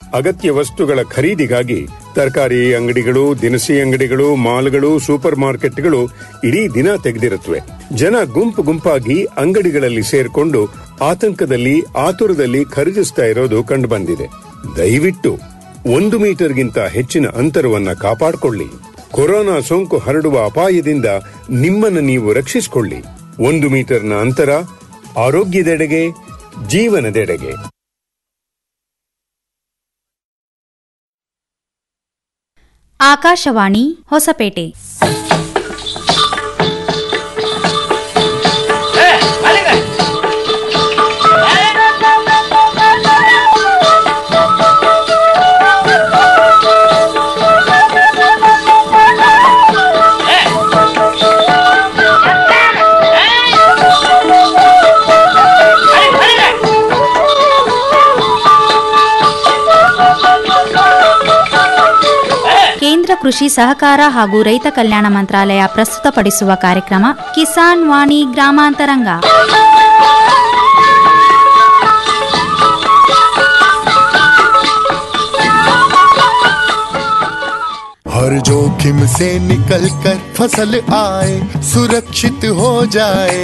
ಅಗತ್ಯ ವಸ್ತುಗಳ ಖರೀದಿಗಾಗಿ ತರಕಾರಿ ಅಂಗಡಿಗಳು ದಿನಸಿ ಅಂಗಡಿಗಳು ಮಾಲ್ಗಳು ಸೂಪರ್ ಮಾರ್ಕೆಟ್ಗಳು ಇಡೀ ದಿನ ತೆಗೆದಿರುತ್ತವೆ ಜನ ಗುಂಪು ಗುಂಪಾಗಿ ಅಂಗಡಿಗಳಲ್ಲಿ ಸೇರ್ಕೊಂಡು ಆತಂಕದಲ್ಲಿ ಆತುರದಲ್ಲಿ ಖರೀದಿಸ್ತಾ ಇರೋದು ಕಂಡುಬಂದಿದೆ ದಯವಿಟ್ಟು ಒಂದು ಮೀಟರ್ಗಿಂತ ಹೆಚ್ಚಿನ ಅಂತರವನ್ನ ಕಾಪಾಡಿಕೊಳ್ಳಿ ಕೊರೋನಾ ಸೋಂಕು ಹರಡುವ ಅಪಾಯದಿಂದ ನಿಮ್ಮನ್ನು ನೀವು ರಕ್ಷಿಸಿಕೊಳ್ಳಿ ಒಂದು ಮೀಟರ್ನ ಅಂತರ ಆರೋಗ್ಯದೆಡೆಗೆ ಜೀವನದೆಡೆಗೆ ಆಕಾಶವಾಣಿ ಹೊಸಪೇಟೆ ಕೇಂದ್ರ ಕೃಷಿ ಸಹಕಾರ ಹಾಗೂ ರೈತ ಕಲ್ಯಾಣ ಮಂತ್ರಾಲಯ ಪ್ರಸ್ತುತಪಡಿಸುವ ಕಾರ್ಯಕ್ರಮ ಕಿಸಾನ್ ವಾಣಿ ಗ್ರಾಮಾಂತರಂಗ हर जोखिम से निकल कर फसल आए सुरक्षित हो जाए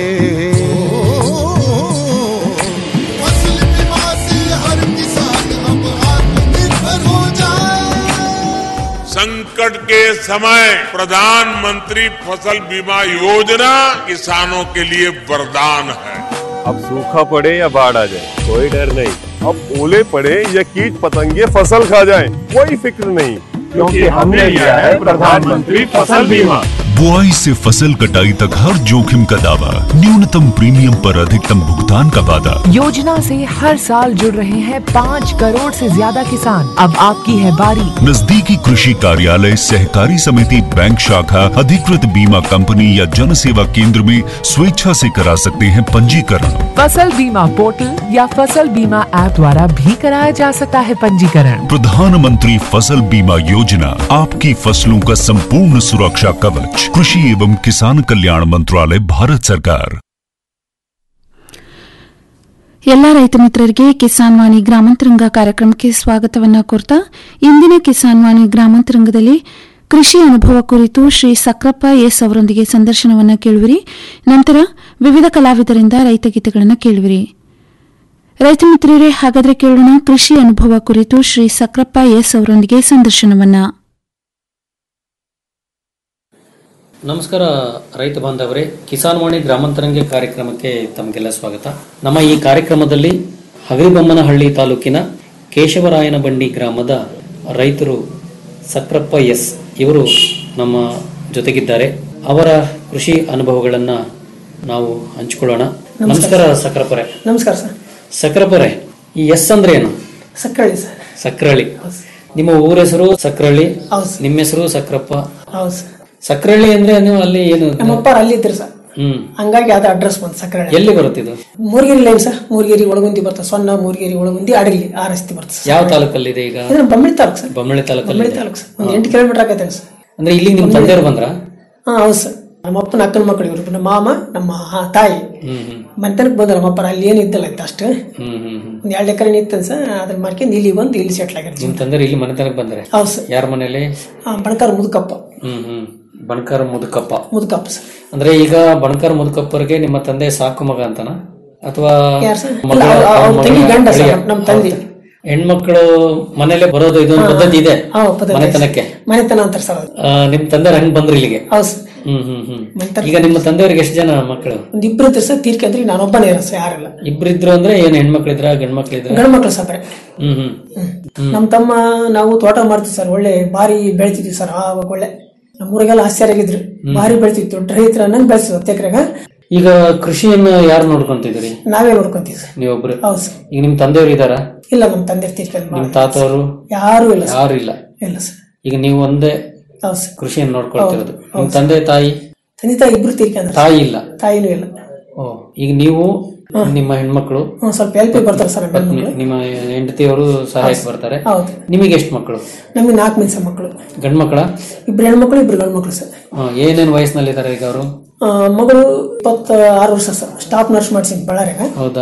फसल बीमा से हर किसान अब आत्मनिर्भर हो जाए संकट के समय प्रधानमंत्री फसल बीमा योजना किसानों के लिए वरदान है अब सूखा पड़े या बाढ़ आ जाए कोई डर नहीं अब ओले पड़े या कीट पतंगे फसल खा जाए कोई फिक्र नहीं क्योंकि हमने लिया है प्रधानमंत्री फसल बीमा बुआई से फसल कटाई तक हर जोखिम का दावा न्यूनतम प्रीमियम पर अधिकतम भुगतान का वादा योजना से हर साल जुड़ रहे हैं पाँच करोड़ से ज्यादा किसान अब आपकी है बारी नजदीकी कृषि कार्यालय सहकारी समिति बैंक शाखा अधिकृत बीमा कंपनी या जन सेवा केंद्र में स्वेच्छा से करा सकते हैं पंजीकरण फसल बीमा पोर्टल या फसल बीमा ऐप द्वारा भी कराया जा सकता है पंजीकरण प्रधानमंत्री फसल बीमा योजना आपकी फसलों का संपूर्ण सुरक्षा कवच कृषि एवं किसान कल्याण मंत्रालय भारत सरकार ಎಲ್ಲ ರೈತ ಮಿತ್ರರಿಗೆ ಕಿಸಾನ್ ವಾಣಿ ಗ್ರಾಮಾಂತರಂಗ ಕಾರ್ಯಕ್ರಮಕ್ಕೆ ಸ್ವಾಗತವನ್ನ ಕೋರ್ತಾ ಇಂದಿನ ಕಿಸಾನ್ ವಾಣಿ ಗ್ರಾಮಾಂತರಂಗದಲ್ಲಿ ಕೃಷಿ ಅನುಭವ ಕುರಿತು ಶ್ರೀ ಸಕ್ರಪ್ಪ ಎಸ್ ಅವರೊಂದಿಗೆ ಸಂದರ್ಶನವನ್ನ ಕೇಳುವಿರಿ ನಂತರ ವಿವಿಧ ಕಲಾವಿದರಿಂದ ರೈತ ಗೀತೆಗಳನ್ನು ಕೇಳುವಿರಿ ರೈತ ಮಿತ್ರರೇ ಹಾಗಾದ್ರೆ ಕೇಳೋಣ ಕೃಷಿ ಅನುಭವ ಕುರಿತು ಶ್ರೀ ಸಕ್ರಪ್ಪ ಎಸ್ ಅವರೊಂದಿಗೆ ಸಂದರ್ಶನವನ್ನ ನಮಸ್ಕಾರ ರೈತ ಬಾಂಧವರೇ ಕಿಸಾನ್ ವಾಣಿ ಗ್ರಾಮಾಂತರಂಗ ಕಾರ್ಯಕ್ರಮಕ್ಕೆ ತಮಗೆಲ್ಲ ಸ್ವಾಗತ ನಮ್ಮ ಈ ಕಾರ್ಯಕ್ರಮದಲ್ಲಿ ಹಗರಿಬೊಮ್ಮನಹಳ್ಳಿ ತಾಲೂಕಿನ ಕೇಶವರಾಯನ ಬಂಡಿ ಗ್ರಾಮದ ರೈತರು ಸಕ್ರಪ್ಪ ಎಸ್ ಇವರು ನಮ್ಮ ಜೊತೆಗಿದ್ದಾರೆ ಅವರ ಕೃಷಿ ಅನುಭವಗಳನ್ನ ನಾವು ಹಂಚಿಕೊಳ್ಳೋಣ ನಮಸ್ಕಾರ ಸಕ್ರಪ್ಪರೆ ನಮಸ್ಕಾರ ಸರ್ ಸಕ್ರಪ್ಪರೆ ಈ ಎಸ್ ಅಂದ್ರೆ ಏನು ಸಕ್ಕಳಿ ಸರ್ ಸಕ್ರಳ್ಳಿ ನಿಮ್ಮ ಊರ ಹೆಸರು ಸಕ್ರಳ್ಳಿ ಹೌದು ನಿಮ್ಮ ಹೆಸರು ಸಕ್ರಪ್ಪ ಹೌದು ಸರ್ ಸಕ್ರಳ್ಳಿ ಅಂದ್ರೆ ನೀವು ಅಲ್ಲಿ ಏನು ನಮ್ಮಪ್ಪ ಅಲ್ಲಿ ಇದ್ರು ಸರ್ ಹ್ಮ್ ಹಂಗಾಗಿ ಅದು ಅಡ್ರೆಸ್ ಬಂತು ಸಕ್ಕರೆ ಎಲ್ಲಿ ಬರುತ್ತಿದ್ದು ಮೂರ್ಗಿರಿ ಲೈನ್ ಸರ್ ಮೂರ್ಗಿರಿ ಒಳಗುಂದಿ ಬರ್ತದೆ ಸೊನ್ನ ಮೂರ್ಗಿರಿ ಒಳಗುಂದಿ ಅಡಗಲಿ ಆ ರಸ್ತೆ ಬರ್ತದೆ ಸರ್ ಯಾವ ತಾಲೂಕಲ್ಲಿದೆ ಈಗ ಇದು ನಮ್ಮ ಬೊಮ್ಮಳಿ ತಾಲೂಕು ಸರ್ ಬೊಮ್ಮಳಿ ತಾಲೂಕಲ್ಲಿ ಬೊಮ್ಮಳಿ ತಾಲೂಕು ಸರ್ ಒಂದು ಎಂಟು ಕಿಲೋಮೀಟರ್ ಆಗತ್ತೆ ಸರ್ ಅಂದ್ರೆ ಇಲ್ಲಿ ನಿಮ್ ತಂದೆಯವ್ರು ಬಂದ್ರ ಹಾ ಹೌದು ಸರ್ ನಮ್ಮ ಅಪ್ಪನ ಅಕ್ಕನ ಮಕ್ಕಳು ಇವರು ನಮ್ಮ ಮಾಮ ನಮ್ಮ ಆ, ತಾಯಿ ಹ್ಮ್ ಹ್ಮ್ ಮಂತನಕ್ಕೆ ಬಂದ್ರು ನಮ್ಮ ಅಪ್ಪ ಅಲ್ಲಿ ಏನು ಇದ್ದಲ್ಲ ಅಂತ ಅಷ್ಟು ಹ್ಮ್ ಹ್ಮ್ ಹ್ಮ್ ಒಂದು ಎರಡು ಎಕರೆ ಇತ್ತು ಸರ್ ಅದ್ರ ಮಾರ್ಕೊಂಡು ಇಲ್ಲಿ ಬಂದು ಇಲ್ಲಿ ಸೆಟ್ಲ್ ಆಗಿರ್ತೀವಿ ನಿಮ್ ತಂದೆಯವ್ರು ಇಲ್ಲಿ ಮನೆತನಕ್ಕೆ ಬಂದ್ರೆ ಹೌದು ಸರ್ ಯಾರ ಮನೇಲಿ ಬಣಕಾರ ಮುದುಕಪ್ಪ ಹ್ಮ್ ಹ್ಮ್ ಬಣಕಾರ ಮುದುಕಪ್ಪ ಮುದುಕಪ್ಪ ಸರ್ ಅಂದ್ರೆ ಈಗ ಬಣಕಾರ ಮುದುಕಪ್ಪರಿಗೆ ನಿಮ್ಮ ತಂದೆ ಸಾಕು ಮಗ ಅಂತನ ಅಥವಾ ಯಾರು ಸರ್ ಮಗ ಇಲ್ಲ, ಅವ್ರ- ಅವ್ರ ಮಗ, ತಂಗಿ ಗಂಡ ಸರ್ ಅಳಿಯ? ನಮ್ಮ ತಂದೆ ಹೆಣ್ಮಕ್ಳು ಮನೇಲೆ ಬರೋದು ಇದೊಂದು ಪದ್ಧತಿ ಇದೆ ಹಾ, ಪದ್ಧತಿ. ಮನೆತನಕ್ಕೆ ಮನೆತನ ಅಂತಾರೆ ಸರ್ ಅದು ಆ, ನಿಮ್ ತಂದೆ ಹಂಗ್ ಬಂದ್ರು ಇಲ್ಲಿಗೆ ಹೌದು ಸರ್ ಹ್ಮ್ ಹ್ಮ್ ಹ್ಮ್ ಮನೆತನ ಈಗ ನಿಮ್ಮ ತಂದೆಯವ್ರಿಗೆ ಎಷ್ಟು ಜನ ಮಕ್ಕಳು ಒಂದ್ ಇಬ್ರು ಇದ್ರು ಸರ್ ತೀರ್ಕೊಂಡ್ರಿ ನಾನೊಬ್ಬನೇ ಇರೋ ಸರ್ ಯಾರಿಲ್ಲ ಇಬ್ರಿದ್ರು ಅಂದ್ರೆ ಏನ್ ಹೆಣ್ಮಕ್ಳಿದ್ರ ಗಂಡ್ಮಕ್ಳಿದ್ರ ಗಂಡು ಮಕ್ಳು ಸಾಬ್ರೆ ಹ್ಮ್ ಹ್ಮ್ ನಮ್ಮ ತಮ್ಮ ನಾವು ತೋಟ ಮಾಡ್ತೀವಿ ಸರ್ ಒಳ್ಳೆ ಭಾರಿ ಬೆಳಿತಿದ್ವಿ ಸರ್ ಆವಾಗ ಒಳ್ಳೆ ನಮ್ಮೂರಿಗೆಲ್ಲ ಆಶ್ಚರ್ಯಾಗಿದ್ರು ಭಾರಿ ಬೆಳಿತಿತ್ತು ದೊಡ್ಡ ರೈತರ ಅನ್ನಂಗ್ ಬೆಳೆಸಿದ್ವಿ ಹತ್ತು ಎಕರೆಗ ಈಗ ಕೃಷಿಯನ್ನ ಯಾರು ನೋಡ್ಕೊಂತಿದ್ರಿ ನಾವೇ ನೋಡ್ಕೊಂತೀವಿ ಸರ್ ನೀವೊಬ್ರು ಹೌದು ಸರ್ ಈಗ ನಿಮ್ ತಂದೆಯವ್ರು ಇದಾರ ಇಲ್ಲ ನಮ್ಮ ತಂದೆ ತೀರ್ಕೊಂಡು ನಿಮ್ ತಾತವರು ಯಾರು ಇಲ್ಲ ಸರ್ ಯಾರು ಇಲ್ಲ ಇಲ್ಲ ಸರ್ ಈಗ ನೀವು ಒಂದೇ ಹೌದು ಸರ್ ಕೃಷಿಯನ್ನು ನೋಡ್ಕೊಳ್ತಿರೋದು ನಿಮ್ ತಂದೆ ತಾಯಿ ತಂದೆ ತಾಯಿ ಇಬ್ರು ತೀರ್ಕೊಂಡ್ರು ತಾಯಿ ಇಲ್ಲ ತಾಯಿನೂ ಇಲ್ಲ ಓ ಈಗ ನೀವು ನಿಮ್ಮ ಹೆಣ್ಮಕ್ಳು ಹ್ಮ್, ಸ್ವಲ್ಪ ಹೆಲ್ಪ್ ಬರ್ತಾರೆ ಸರ್ ನಮ್ಮ ಪತ್ನಿ ನಿಮ್ಮ ಹೆಂಡತಿಯವರು ಸಹಾಯಕ್ಕೆ ಬರ್ತಾರೆ ಹೌದು ನಿಮಗೆ ಎಷ್ಟು ಮಕ್ಕಳು ನಮಗೆ ನಾಲ್ಕು ಮೆಣಸ ಮಕ್ಕಳು ಗಂಡ್ ಮಕ್ಕಳ ಇಬ್ರು ಹೆಣ್ಮಕ್ಳು ಇಬ್ರು ಗಂಡು ಮಕ್ಕಳು ಸರ್ ಏನೇನ್ ವಯಸ್ಸಿನಲ್ಲಿದ್ದಾರೆ ಈಗ ಅವರು ಆ, ಮಗಳು ಇಪ್ಪತ್ತ ಆರು ವರ್ಷ ಸರ್ ಸ್ಟಾಫ್ ನರ್ಸ್ ಮಾಡ್ಸಿನಿ ಬಳ್ಳಾರಿಯಾಗ ಹೌದಾ ಆ,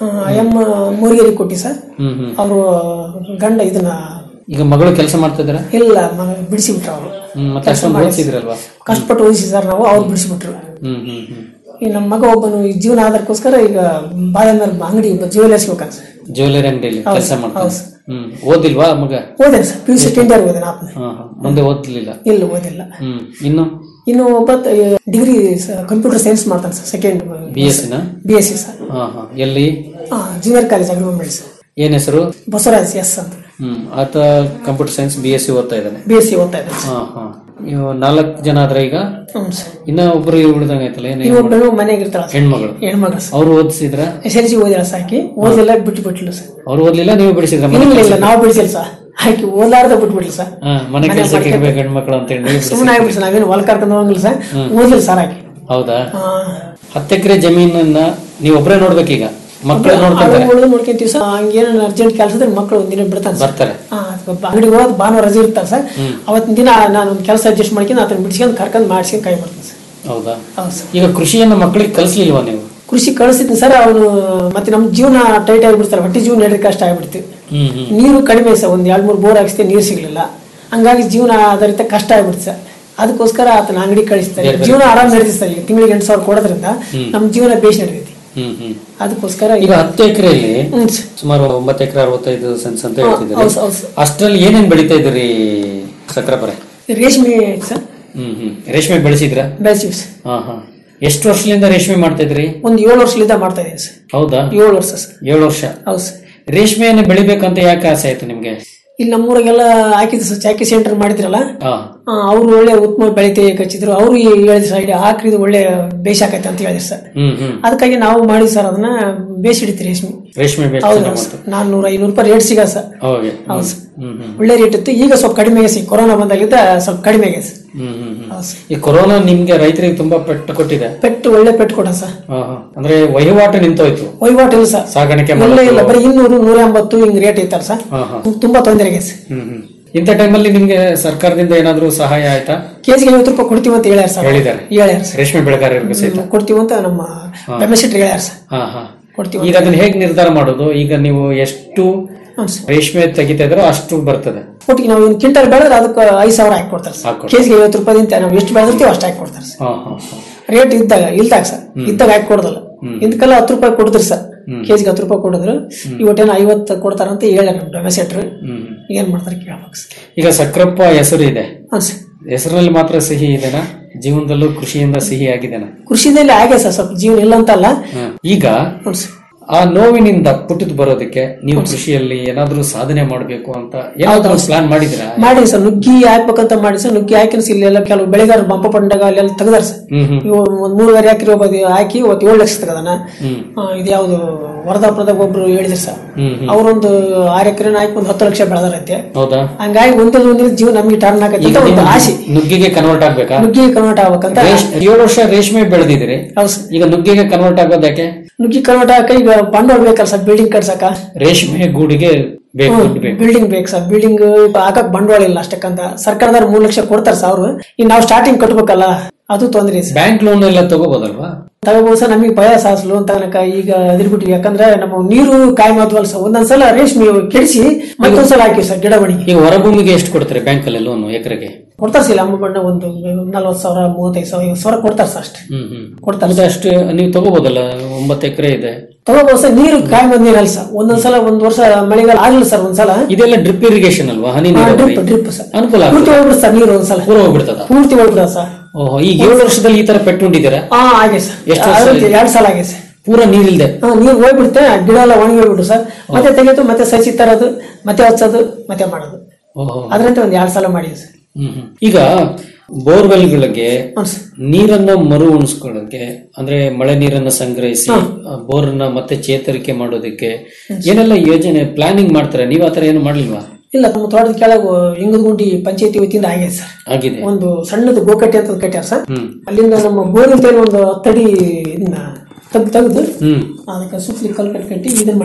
ಎಮ್ಮ ಮೂರಿಗೆರಿ ಕೊಟ್ಟಿ ಸರ್ ಹ್ಮ್ ಹ್ಮ್ ಅವರು ಗಂಡ ಇದನ್ನ ಈಗ ಮಗಳು ಕೆಲಸ ಮಾಡ್ತಾ ಇದಾರ ಇಲ್ಲ ಮ- ಬಿಡಿಸಿಬಿಟ್ರು ಅವರು ಹ್ಮ್ ಮತ್ತೆ ಅಷ್ಟೊಂದು ಓದಿಸಿದ್ರಲ್ವಾ ಕಷ್ಟಪಟ್ಟು ಓದಿಸಿ ಸರ್ ನಾವು ಅವ್ರು ಬಿಡಿಸಿಬಿಟ್ರು ಹ್ಮ್ ಹ್ಮ್ ಹ್ಮ್ ಈ ನಮ್ಮ ಮಗ ಒಬ್ಬನು ಈ ಜೀವನ ಆಧಾರಕ್ಕೋಸ್ಕರ ಈಗ ಬಾದಾಮಿ ಅಂಗಡಿ ಜ್ಯುವೆಲರ್ಸ್ ಹೋಗ್ತಾನೆ ಸರ್ ಜ್ಯುವೆಲರಿ ಅಂಗಡಿಯಲ್ಲಿ ಹೌದು, ಕೆಲಸ ಮಾಡ್ತಾನೆ ಹೌದು. ಹ್ಮ್ ಓದಿಲ್ವಾ ಮಗ ಓದೇನೆ ಸರ್ ಪಿ ಯು ಸಿ ಟೆಂಡರ್ ಓದೇನೆ ಆಪ್ನ ಹಾ ಹಾ ಮುಂದೆ ಓದ್ಲಿಲ್ಲ ಇಲ್ಲ ಓದಿಲ್ಲ ಹ್ಮ್ ಇನ್ನು ಇನ್ನು ಒಬ್ಬ ಡಿಗ್ರಿ ಕಂಪ್ಯೂಟರ್ ಸೈನ್ಸ್ ಮಾಡ್ತಾನೆ ಸರ್ ಸೆಕೆಂಡ್ ಬಿ ಎಸ್ ನ ಬಿ ಎಸ್ ಸಿ ಸರ್ ಹಾ ಹಾ ಎಲ್ಲಿ ಜೂನಿಯರ್ ಕಾಲೇಜ್ ಅಗ್ರಿಮೆಂಟ್ ಸರ್ ಏನ್ ಹೆಸರು ಬಸವರಾಜ್ ಎಸ್ ಅಂತ ಹ್ಮ್ ಆತ computer science B S C ಓದ್ತಾ ಇದ್ದಾನೆ ಬಿ ಎಸ್ ಸಿ ಓದ್ತಾ ಇದ್ದಾನೆ ಹಾ ಹಾ ನೀವು ನಾಲ್ಕು ಜನ ಆದ್ರೆ ಈಗ ಹ್ಞೂ ಸರ್ ಇನ್ನ ಒಬ್ರು ಉಳಿದಂಗ ಆಯ್ತಲ್ಲ ಏನ್ ಇನ್ನೊಬ್ಬಳು ಮನೆಗೆ ಇರ್ತಾಳ ಸರ್ ಹೆಣ್ಮಗಳು ಹೆಣ್ಮಗಳು ಸರ್ ಅವ್ರು ಓದಿಸಿದ್ರ ಎಸ್ ಎಲ್ ಸಿ ಓದಿಲ್ಲ ಸಾಕಿ ಓದಿಲ್ಲ ಬಿಟ್ಟು ಬಿಟ್ಲು ಸರ್ ಅವ್ರು ಓದ್ಲಿಲ್ಲ ನೀವು ಬಿಡಿಸಿದ್ರ ಇಲ್ಲ ಇಲ್ಲ ನಾವು ಬಿಡಿಸಿಲ್ಲ ಸರ್ ಆಕಿ ಓದ್ಲಾರ್ದ ಬಿಟ್ಬಿಟ್ಲು ಸರ್ ಹಾ ಮನೆ ಮನೆ ಕೆಲಸಕ್ಕೆ ಮಾಡ್ಕೊಂಡು- ಇರ್ಬೇಕು ಹೆಣ್ಮಕ್ಳು ಅಂತ ಹೇಳಿ ನೀವು ಬಿಡಿಸಿದ್ರಿ. ಸುಮ್ಮನೆ ಆಗ್ಬಿಟ್ಟು ಸರ್ ನಾವೇನು ಹೊಲ ಕರ್ಕೊಂಡು ಹೋಗಂಗಿಲ್ಲ ಸರ್ ಹ್ಮ್. ಓದ್ಲಿಲ್ಲ ಸರ್ ಆಕಿ ಹೌದಾ ಆ, ಹತ್ತು ಎಕರೆ ಜಮೀನನ್ನ ನೀವು ಒಬ್ಬರೇ ನೋಡ್ಬೇಕೀಗ ಮಕ್ಕಳು ನೋಡ್ಕೊಂತಾರೆ ಅವ್ರು ನೋಡ್ಕೊಂತೀವಿ ಸರ್ ಹಂಗೇನು ಅರ್ಜೆಂಟ್ ಕೆಲಸ ಇದ್ರೆ ಮಕ್ಕಳು ಒಂದಿನ ಬಿಡ್ತಾನೆ ಸರ್ ಬರ್ತಾರೆ ಹಾ, ಅಂಗಡಿಗೆ ಹೋದ್ ಭಾನುವಾರ ರಜೆ ಇರ್ತಾರೆ ಸರ್ ಹ್ಮ್. ಅವತ್ತಿನ ದಿನ ನಾನು ಒಂದು ಕೆಲಸ ಅಡ್ಜಸ್ಟ್ ಮಾಡ್ಕೊಂಡು ಅದನ್ನ ಬಿಡಿಸ್ಕೊಂಡು ಕರ್ಕೊಂಡು ಮಾಡಿಸ್ಕೊಂಡು ಕೈ ಬರ್ತೀನಿ ಸರ್ ಹೌದಾ ಹೌದು ಸರ್ ಈಗ ಕೃಷಿಯನ್ನ ಮಕ್ಕಳಿಗೆ ಕಲಿಸ್ಲಿಲ್ವಾ ನೀವು ಕೃಷಿ ಕಳಿಸಿದ್ನಿ ಸರ್ ಅವನು ಮತ್ತೆ ನಮ್ಮ ಜೀವನ ಟೈಟ್ ಆಗಿಬಿಡ್ತಾರೆ ಹೊಟ್ಟೆ ಜೀವನ ನಡೀಲಿಕ್ಕೆ ಕಷ್ಟ ಆಗ್ಬಿಡ್ತು ಹ್ಮ್ ಹ್ಮ್ ನೀರು ಕಡಿಮೆ ಸರ್ ಒಂದ್ ಎರಡ್ ಮೂರು ಬೋರ್ ಹಾಕ್ಸ್ತೆ ನೀರು ಸಿಗ್ಲಿಲ್ಲ ಹಂಗಾಗಿ ಜೀವನ ಆಧಾರಿತ ಕಷ್ಟ ಆಗ್ಬಿಡ್ತು ಸರ್ ಅದಕ್ಕೋಸ್ಕರ ಆತನ ಅಂಗಡಿ ಕಳಿಸ್ತಾರೆ ಬೇರೆ ಬೇರೆ ಜೀವನ ಆರಾಮ್ ನಡೀತಿ ಸರ್ ಈಗ ತಿಂಗಳಿಗೆ ಎಂಟು ಸಾವಿರ ಕೊಡೋದ್ರಿಂದ ಹ್ಮ್. ನಮ್ಮ ಜೀವನ ಬೇಸ್ ನಡೆದೈತಿ ಹ್ಮ್ ಹ್ಮ್ ಅದಕ್ಕೋಸ್ಕರ ಈಗ ಹತ್ತು ಎಕರೆಯಲ್ಲಿ ಹ್ಮ್ ಸರ್. ಸುಮಾರು ಒಂಬತ್ತು ಎಕರೆ ಅರವತ್ತೈದು ಸೆನ್ಸ್ ಅಂತ ಹಾ, ಹೇಳ್ತಿದ್ದೀರಿ ಹೌದು, ಹೌದು ಸರ್. ಅಷ್ಟ್ರಲ್ಲಿ ಏನೇನ್ ಬೆಳಿತಾ ಇದ್ರಿ ಸಕ್ರಪರೆ ರೇಷ್ಮೆ ಐತೆ ಸರ್ ಹ್ಮ್ ಹ್ಮ್ ರೇಷ್ಮೆ ಬೆಳೆಸಿದ್ರ ಬೆಳೆಸಿವಿ ಸರ್ ಹಾ ಹಾ ಎಷ್ಟು ವರ್ಷದಿಂದ ರೇಷ್ಮೆ ಮಾಡ್ತಾ ಇದ್ರಿ ಒಂದು ಏಳು ವರ್ಷದಿಂದ ಮಾಡ್ತಾ ಇದ್ದೀನಿ ಸರ್ ಹೌದಾ ಏಳು ವರ್ಷ ಸರ್ ಏಳು ವರ್ಷ ಹೌದು ಸರ್ ರೇಷ್ಮೆಯನ್ನು ಬೆಳಿಬೇಕಂತ ಯಾಕೆ ಆಸೆ ಆಯ್ತು ನಿಮ್ಗೆ ಇಲ್ಲಿ ನಮ್ಮೂರಾಗೆಲ್ಲ ಹಾಕಿದ್ರು ಸರ್ ಚಾಕಿ ಸೆಂಟರ್ ಮಾಡಿದ್ರಲ್ಲ ಹಾ ಅವರು ಒಳ್ಳೆ ಉತ್ತಮ ಬೆಳಿತೆ ಹಚ್ಚಿದ್ರು ಅವರು ಹೇಳಿದ್ರು ಸರ್ ಇದು ಹಾಕ್ರಿದು ಒಳ್ಳೆ ಬೇಷ್ ಆಕೈತೆ ಅಂತ ಹೇಳಿದ್ರು ಸರ್ ಹ್ಮ್ ಹ್ಮ್ ಅದಕ್ಕಾಗಿ ನಾವು ಮಾಡಿ ಸರ್ ಅದನ್ನ ಬೇಸ್ ಹಿಡಿತೀವಿ ರೇಷ್ಮೆ ರೇಷ್ಮೆ ಬೇಸ್ ಹೌದು ಚೆನ್ನಾಗ್ ಸರ್ ಮಾಡ್ತಾರೆ. ನಾನ್ನೂರ ಐನೂರು ರೂಪಾಯಿ ರೇಟ್ ಸಿಗ ಸರ್ ಹೌದು ಹೌದು ಸರ್ ಹ್ಮ್ ಹ್ಮ್ ಒಳ್ಳೆ ರೇಟ್ ಇತ್ತು ಈಗ ಸ್ವಲ್ಪ ಕಡಿಮೆ ಆಗೈತೆ ಸರ್ ಕೊರೋನಾ ಬಂದಾಗಿದ್ದ ಸ್ವಲ್ಪ ಕಡಿಮೆ ಆಗೈತೆ ಸರ್ ಹ್ಮ್ ಹ್ಮ್ ಹ್ಮ್ ಹೌದು ಸರ್ ಈ ಕೊರೋನಾ ನಿಮ್ಗೆ ರೈತರಿಗೆ ತುಂಬಾ ಪೆಟ್ಟು ಕೊಟ್ಟಿದೆ ಪೆಟ್ಟು ಒಳ್ಳೆ ಪೆಟ್ಟು ಕೊಡ ಸರ್ ಹಾ, ಹಾ. ಅಂದ್ರೆ ವಹಿವಾಟು ನಿಂತೋಯ್ತು ವಹಿವಾಟು ಇಲ್ಲ ಸರ್ ಸಾಗಾಣಿಕೆ ಇಲ್ಲ ಮಾಡೋದು. ಇಲ್ಲ ಬರೀ ಇನ್ನೂರು ನೂರ ಎಂಬತ್ತು ಹಿಂಗ್ ರೇಟ್ ಐತಲ್ಲ ಸರ್ ಹಾ, ಹಾ. ತುಂಬಾ ತೊಂದರೆ ಆಗೈತೆ ಸರ್ ಹ್ಮ್ ಹ್ಮ್ ಇಂಥ ಟೈಮಲ್ಲಿ ನಿಮ್ಗೆ ಸರ್ಕಾರದಿಂದ ಏನಾದ್ರೂ ಸಹಾಯ ಆಯ್ತಾ ಕೆಜಿಗೆ ಐವತ್ತು ರೂಪಾಯಿ ಕೊಡ್ತೀವಿ ಅಂತ ಹೇಳ್ಯಾರ ಸರ್ ಹೇಳಿದ್ದಾರೆ ಹೇಳ್ಯಾರ ಸರ್ ರೇಷ್ಮೆ ಬೆಳೆಗಾರರಿಗೆ ಸಹಿತ ಹ್ಮ್, ಕೊಡ್ತೀವಿ ಅಂತ ನಮ್ಮ ಹಾ. ಬೆಮೆಸಿಟ್ರ್ ಹೇಳ್ಯಾರ ಸರ್ ಹಾ ಹಾ ಕೊಡ್ತೀವಿ ಈಗ ಅದನ್ನ ಹೇಗ್ ನಿರ್ಧಾರ ಮಾಡೋದು ಈಗ ನೀವು ಎಷ್ಟು ಹ್ಞೂ ಸರ್ ರೇಷ್ಮೆ ತೆಗಿತಾ ಇದ್ರೋ ಅಷ್ಟು ಬರ್ತದೆ ಒಟ್ಟಿಗೆ ನಾವು ಒಂದು ಕ್ವಿಂಟಲ್ ಬೆಳೆದ್ರೆ ಅದಕ್ಕೆ ಐದು ಸಾವಿರ ಹಾಕಿ ಕೊಡ್ತಾರೆ ಸರ್ ಹಾಕ್ಕೊಡ್ತಾರೆ. ಕೆಜಿಗೆ ಐವತ್ತು ರೂಪಾಯಿಂದ ನಾವು ಎಷ್ಟು ಬೆಳೆದಿರ್ತೀವಿ ಅಷ್ಟು ಹಾಕಿ ಕೊಡ್ತಾರೆ ಸರ್ ಹಾ ಹಾ ಹಾ. ರೇಟ್ ಇದ್ದಾಗ ಇಲ್ದಾಗ ಸರ್ ಇದ್ದಾಗ ಹಾಕಿ ಕೊಡೋದಲ್ಲ ಹ್ಮ್. ಇಂದಕ್ಕೆಲ್ಲ ಹತ್ತು ರೂಪಾಯಿ ಕೊಡಿದ್ರಿ ಸರ್ ಹ್ಮ್. ಕೆಜಿಗೆ ಹತ್ತು ರೂಪಾಯಿ ಕೊಡಿದ್ರು ಇವತ್ತೇನೋ ಐವತ್ತು ಕೊಡ್ತಾರಂತ ಹೇಳ ನಮ್ಮ ಡೊಮೆಸೆಟ್ರು ಹ್ಮ್ ಏನ್ ಮಾಡ್ತಾರೆ ಕೇಳ್ಬೇಕು ಸರ್ ಈಗ ಸಕ್ರಪ್ಪ ಹೆಸರು ಇದೆ ಹಾಂ ಸರ್ ಹೆಸರಿನಲ್ಲಿ ಮಾತ್ರ ಸಿಹಿ ಇದೆನಾ ಜೀವನದಲ್ಲೂ ಕೃಷಿಯಿಂದ ಸಿಹಿ ಆಗಿದೆನಾ ಕೃಷಿದಲ್ಲಿ ಹಾಗೆ ಸರ್ ಸ್ವಲ್ಪ ಜೀವನ ಇಲ್ಲ ಅಂತಲ್ಲ ಹಾ. ಈಗ ಹ್ಞೂ ಸರ್ ಆ ನೋವಿನಿಂದ ಪುಟ್ಟಿದ್ ಬರೋದಕ್ಕೆ ನೀವು ಕೃಷಿಯಲ್ಲಿ ಏನಾದ್ರೂ ಸಾಧನೆ ಮಾಡಬೇಕು ಅಂತ ಏನಾದ್ರೂ ಪ್ಲಾನ್ ಮಾಡಿದಿರಾ ಮಾಡಿ ಸರ್ ನುಗ್ಗಿ ಹಾಕ್ಬೇಕಂತ ಮಾಡಿ ಸರ್ ನುಗ್ಗಿ ಹಾಕಿನ ಇಲ್ಲೆಲ್ಲ ಕೆಲವು ಬೆಳೆಗಾರರು ಬಂಪ ಪಂಡಗ ಅಲ್ಲೆಲ್ಲ ತೆಗ್ದಾರ ಸರ್ ಹ್ಮ್ ಹ್ಮ್ ಇವು ಒಂದ್ ಮೂರುವರೆ ಎಕರೆ ಒಬ್ಬ ಹಾಕಿ ಇವತ್ತು ಏಳು ಲಕ್ಷ ತೆಗದಾನ ಹ್ಮ್ ಆ, ಇದು ಯಾವ್ದು ವರದಾಪುರದಾಗ ಒಬ್ರು ಹೇಳಿದ್ರು ಸರ್ ಹ್ಮ್ ಹ್ಮ್ ಅವ್ರೊಂದು ಆರು ಎಕರೆನ ಹಾಕಿ ಒಂದು ಹತ್ತು ಲಕ್ಷ ಬೆಳೆದಾರಂತೆ ಹೌದಾ ಹಂಗಾಗಿ ಒಂದೇ ಒಂದಿನ ಜೀವ ನಮಗೆ ಟರ್ನ್ ಆಗತ್ತೆ ಈಗ ಅಂತ ಒಂದು ನೀವು ಆಸೆ ನುಗ್ಗಿಗೆ ಕನ್ವರ್ಟ್ ಆಗ್ಬೇಕಾ ನುಗ್ಗಿ ಕನ್ವರ್ಟ್ ಆಗ್ಬೇಕಂತ ರೇಷ್- ಏಳು ವರ್ಷ ರೇಷ್ಮೆ ಬೆಳೆದಿದ್ರಿ ಹೌದು ಸರ್ ಈಗ ನುಗ್ಗಿಗೆ ಕನ್ವರ್ಟ್ ಆಗೋದು ಯಾಕೆ ನುಗ್ಗಿ ಕನ್ವರ್ಟ್ ಆಗಕ್ಕೆ ಈಗ ಬಂಡವಾಳ ಬೇಕಲ್ಲ ಸರ್ ಬಿಲ್ಡಿಂಗ್ ಕಟ್ಸಕ ರೇಷ್ಮೆ ಗೂಡಿಗೆ ಬೇಕು ದುಡ್ಡು ಬೇಕು ಬಿಲ್ಡಿಂಗ್ ಬೇಕು ಸರ್ ಬಿಲ್ಡಿಂಗ್ ಹಾಕಕ್ ಬಂಡವಾಳ ಇಲ್ಲ ಅಷ್ಟಕ್ಕಂತ ಸರ್ಕಾರದವ್ರು ಮೂರ್ ಲಕ್ಷ ಕೊಡ್ತಾರೆ ಸರ್ ಅವ್ರು ಈಗ ನಾವು ಸ್ಟಾರ್ಟಿಂಗ್ ಕಟ್ಬೇಕಲ್ಲ ಅದು ತೊಂದ್ರೆ ಸರ್ ಬ್ಯಾಂಕ್ ಲೋನ್ ಎಲ್ಲ ತಗೋಬೋದಲ್ವಾ ತಗೋಬಹುದು ಸರ್ ನಮಗೆ ಭಯ ಸಾಸ್ ಲೋನ್ ತಗೋನಕ ಈಗ ಅದಿರ್ಬಿಟ್ಟು ಯಾಕಂದ್ರೆ ನಮ್ಮ ನೀರು ಕಾಯಿ ಮಾದ್ವಲ್ಲ ಸರ್ ಒಂದೊಂದ್ಸಲ ರೇಷ್ಮೆ ಕೆಡಿಸಿ ಮತ್ತೊಂದ್ಸಲ ಹಾಕಿವಿ ಸರ್ ಗಿಡ ಬಣಿಗೆ ಈಗ ಹೊರಭೂಮಿಗೆ ಎಷ್ಟು ಕೊಡ್ತಾರೆ ಬ್ಯಾಂಕ್ ಅಲ್ಲಿ ಲೋನ್ ಎಕರೆಗೆ ಕೊಡ್ತಾರೆ ಸರ್ ಅಮ್ಮ ಬಣ್ಣ ಒಂದು ನಲ್ವತ್ತು ಸಾವಿರ ಮೂವತ್ತೈದು ಸಾವಿರ ಐವತ್ತು ಸಾವಿರ ಕೊಡ್ತಾರೆ ಸರ್ ಅಷ್ಟೇ ಹ್ಮ್ ಹ್ಮ್ ಕೊಡ್ತಾರೆ ಮತ್ತೆ ಅಷ್ಟು ನೀವು ತಗೋಬೋದಲ್ಲ ಒಂಬತ್ತು ಎಕರೆ ಇದೆ ತಗೋಬಹುದು ಸರ್ ನೀರು ಕಾಯಿ ಬಂದ್ ನೀರಲ್ಲ ಸರ್ ಒಂದೊಂದ್ಸಲ ಒಂದ್ ವರ್ಷ ಮಳೆಗಾಲ ಆಗ್ಲಿಲ್ಲ ಸರ್ ಒಂದ್ಸಲ ಇದೆಲ್ಲ ಡ್ರಿಪ್ ಇರಿಗೇಷನ್ ಅಲ್ವಾ ಹನಿ ನೀರಾವರಿ ಡ್ರಿಪ್ ಡ್ರಿಪ್ ಸರ್ ಅನುಕೂಲ ಪೂರ್ತಿ ಆಗ್ತದೆ ಹೋಗ್ಬಿಡುತ್ತೆ ಸರ್ ನೀರು ಒಂದ್ಸಲ ಪೂರ ಹೋಗ್ಬಿಡ್ತದ ಪೂರ್ತಿ ಹೋಗ್ಬಿಡ ಸರ್ ಓಹೋ ಈಗ ಏಳು ವರ್ಷದಲ್ಲಿ ಈ ತರ ಪೆಟ್ಟು ಉಂಡಿದ್ದೀರಾ ಹಾ ಹಾಗೆ ಸರ್ ಎಷ್ಟು ವರ್ಷ ಅದ್ರಲ್ಲಿ ಆಗಿದೆ? ಎರಡ್ ಸಲ ಆಗಿದೆ ಸರ್ ಪೂರ ನೀರಿಲ್ದೆ ಹಾ ನೀರು ಹೋಗ್ಬಿಡುತ್ತೆ ಗಿಡ ಎಲ್ಲ ಒಣಗಿ ಹೋಗ್ಬಿಟ್ಟು ಸರ್ ಮತ್ತೆ ತೆಗೆದು ಮತ್ತೆ ಸಸಿ ತರೋದು ಮತ್ತೆ ಹಚ್ಚೋದು ಮತ್ತೆ ಮಾಡೋದು ಓಹೋ ಅದ್ರಂತೆ ಒಂದ್ ಎರಡ್ ಸಲ ಮಾಡಿದ್ವಿ ಸರ್ ಹ್ಮ್ ಹ್ಮ್. ಈಗ ಬೋರ್ವೆಲ್ಗಳಿಗೆ ಹ್ಞೂ ಸರ್ ನೀರನ್ನ ಮರು ಉಣಿಸ್ಕೊಳ್ಳೋಕೆ ಅಂದ್ರೆ ಮಳೆ ನೀರನ್ನ ಸಂಗ್ರಹಿಸಿ ಆ ಬೋರ್ನ ಮತ್ತೆ ಚೇತರಿಕೆ ಮಾಡೋದಕ್ಕೆ ಏನೆಲ್ಲ ಯೋಜನೆ ಪ್ಲಾನಿಂಗ್ ಮಾಡ್ತಾರೆ ನೀವು ಆತರ ಏನು ಮಾಡ್ಲಿಲ್ವಾ ಇಲ್ಲ ನಮ್ಮ ತೋಟದ ಕೆಳಗೆ ಲಿಂಗದ ಗುಂಡಿ ಪಂಚಾಯತಿ ವತಿಯಿಂದ ಆಗಿದೆ ಸರ್ ಆಗಿದೆ ಒಂದು ಸಣ್ಣದು ಗೋಕಟ್ಟೆ ಅಂತ ಕಟ್ಟ್ಯಾರ ಸರ್ ಹ್ಮ್ ಅಲ್ಲಿಂದ ನಮ್ಮ ಬೋರಿನ ತೇಲಿ ಒಂದು ಹತ್ತಡಿ ಇದನ್ನ ತೆಗ್ದು ತೆಗೆದು ಹ್ಮ್ ಅದಕ್ಕೆ ಸುತ್ತಲಿ ಕಲ್ ಕಟ್ಟಿ ಕಟ್ಟಿ ಇದನ್ನ ಮಾಡ್ಯಾರ ಸರ್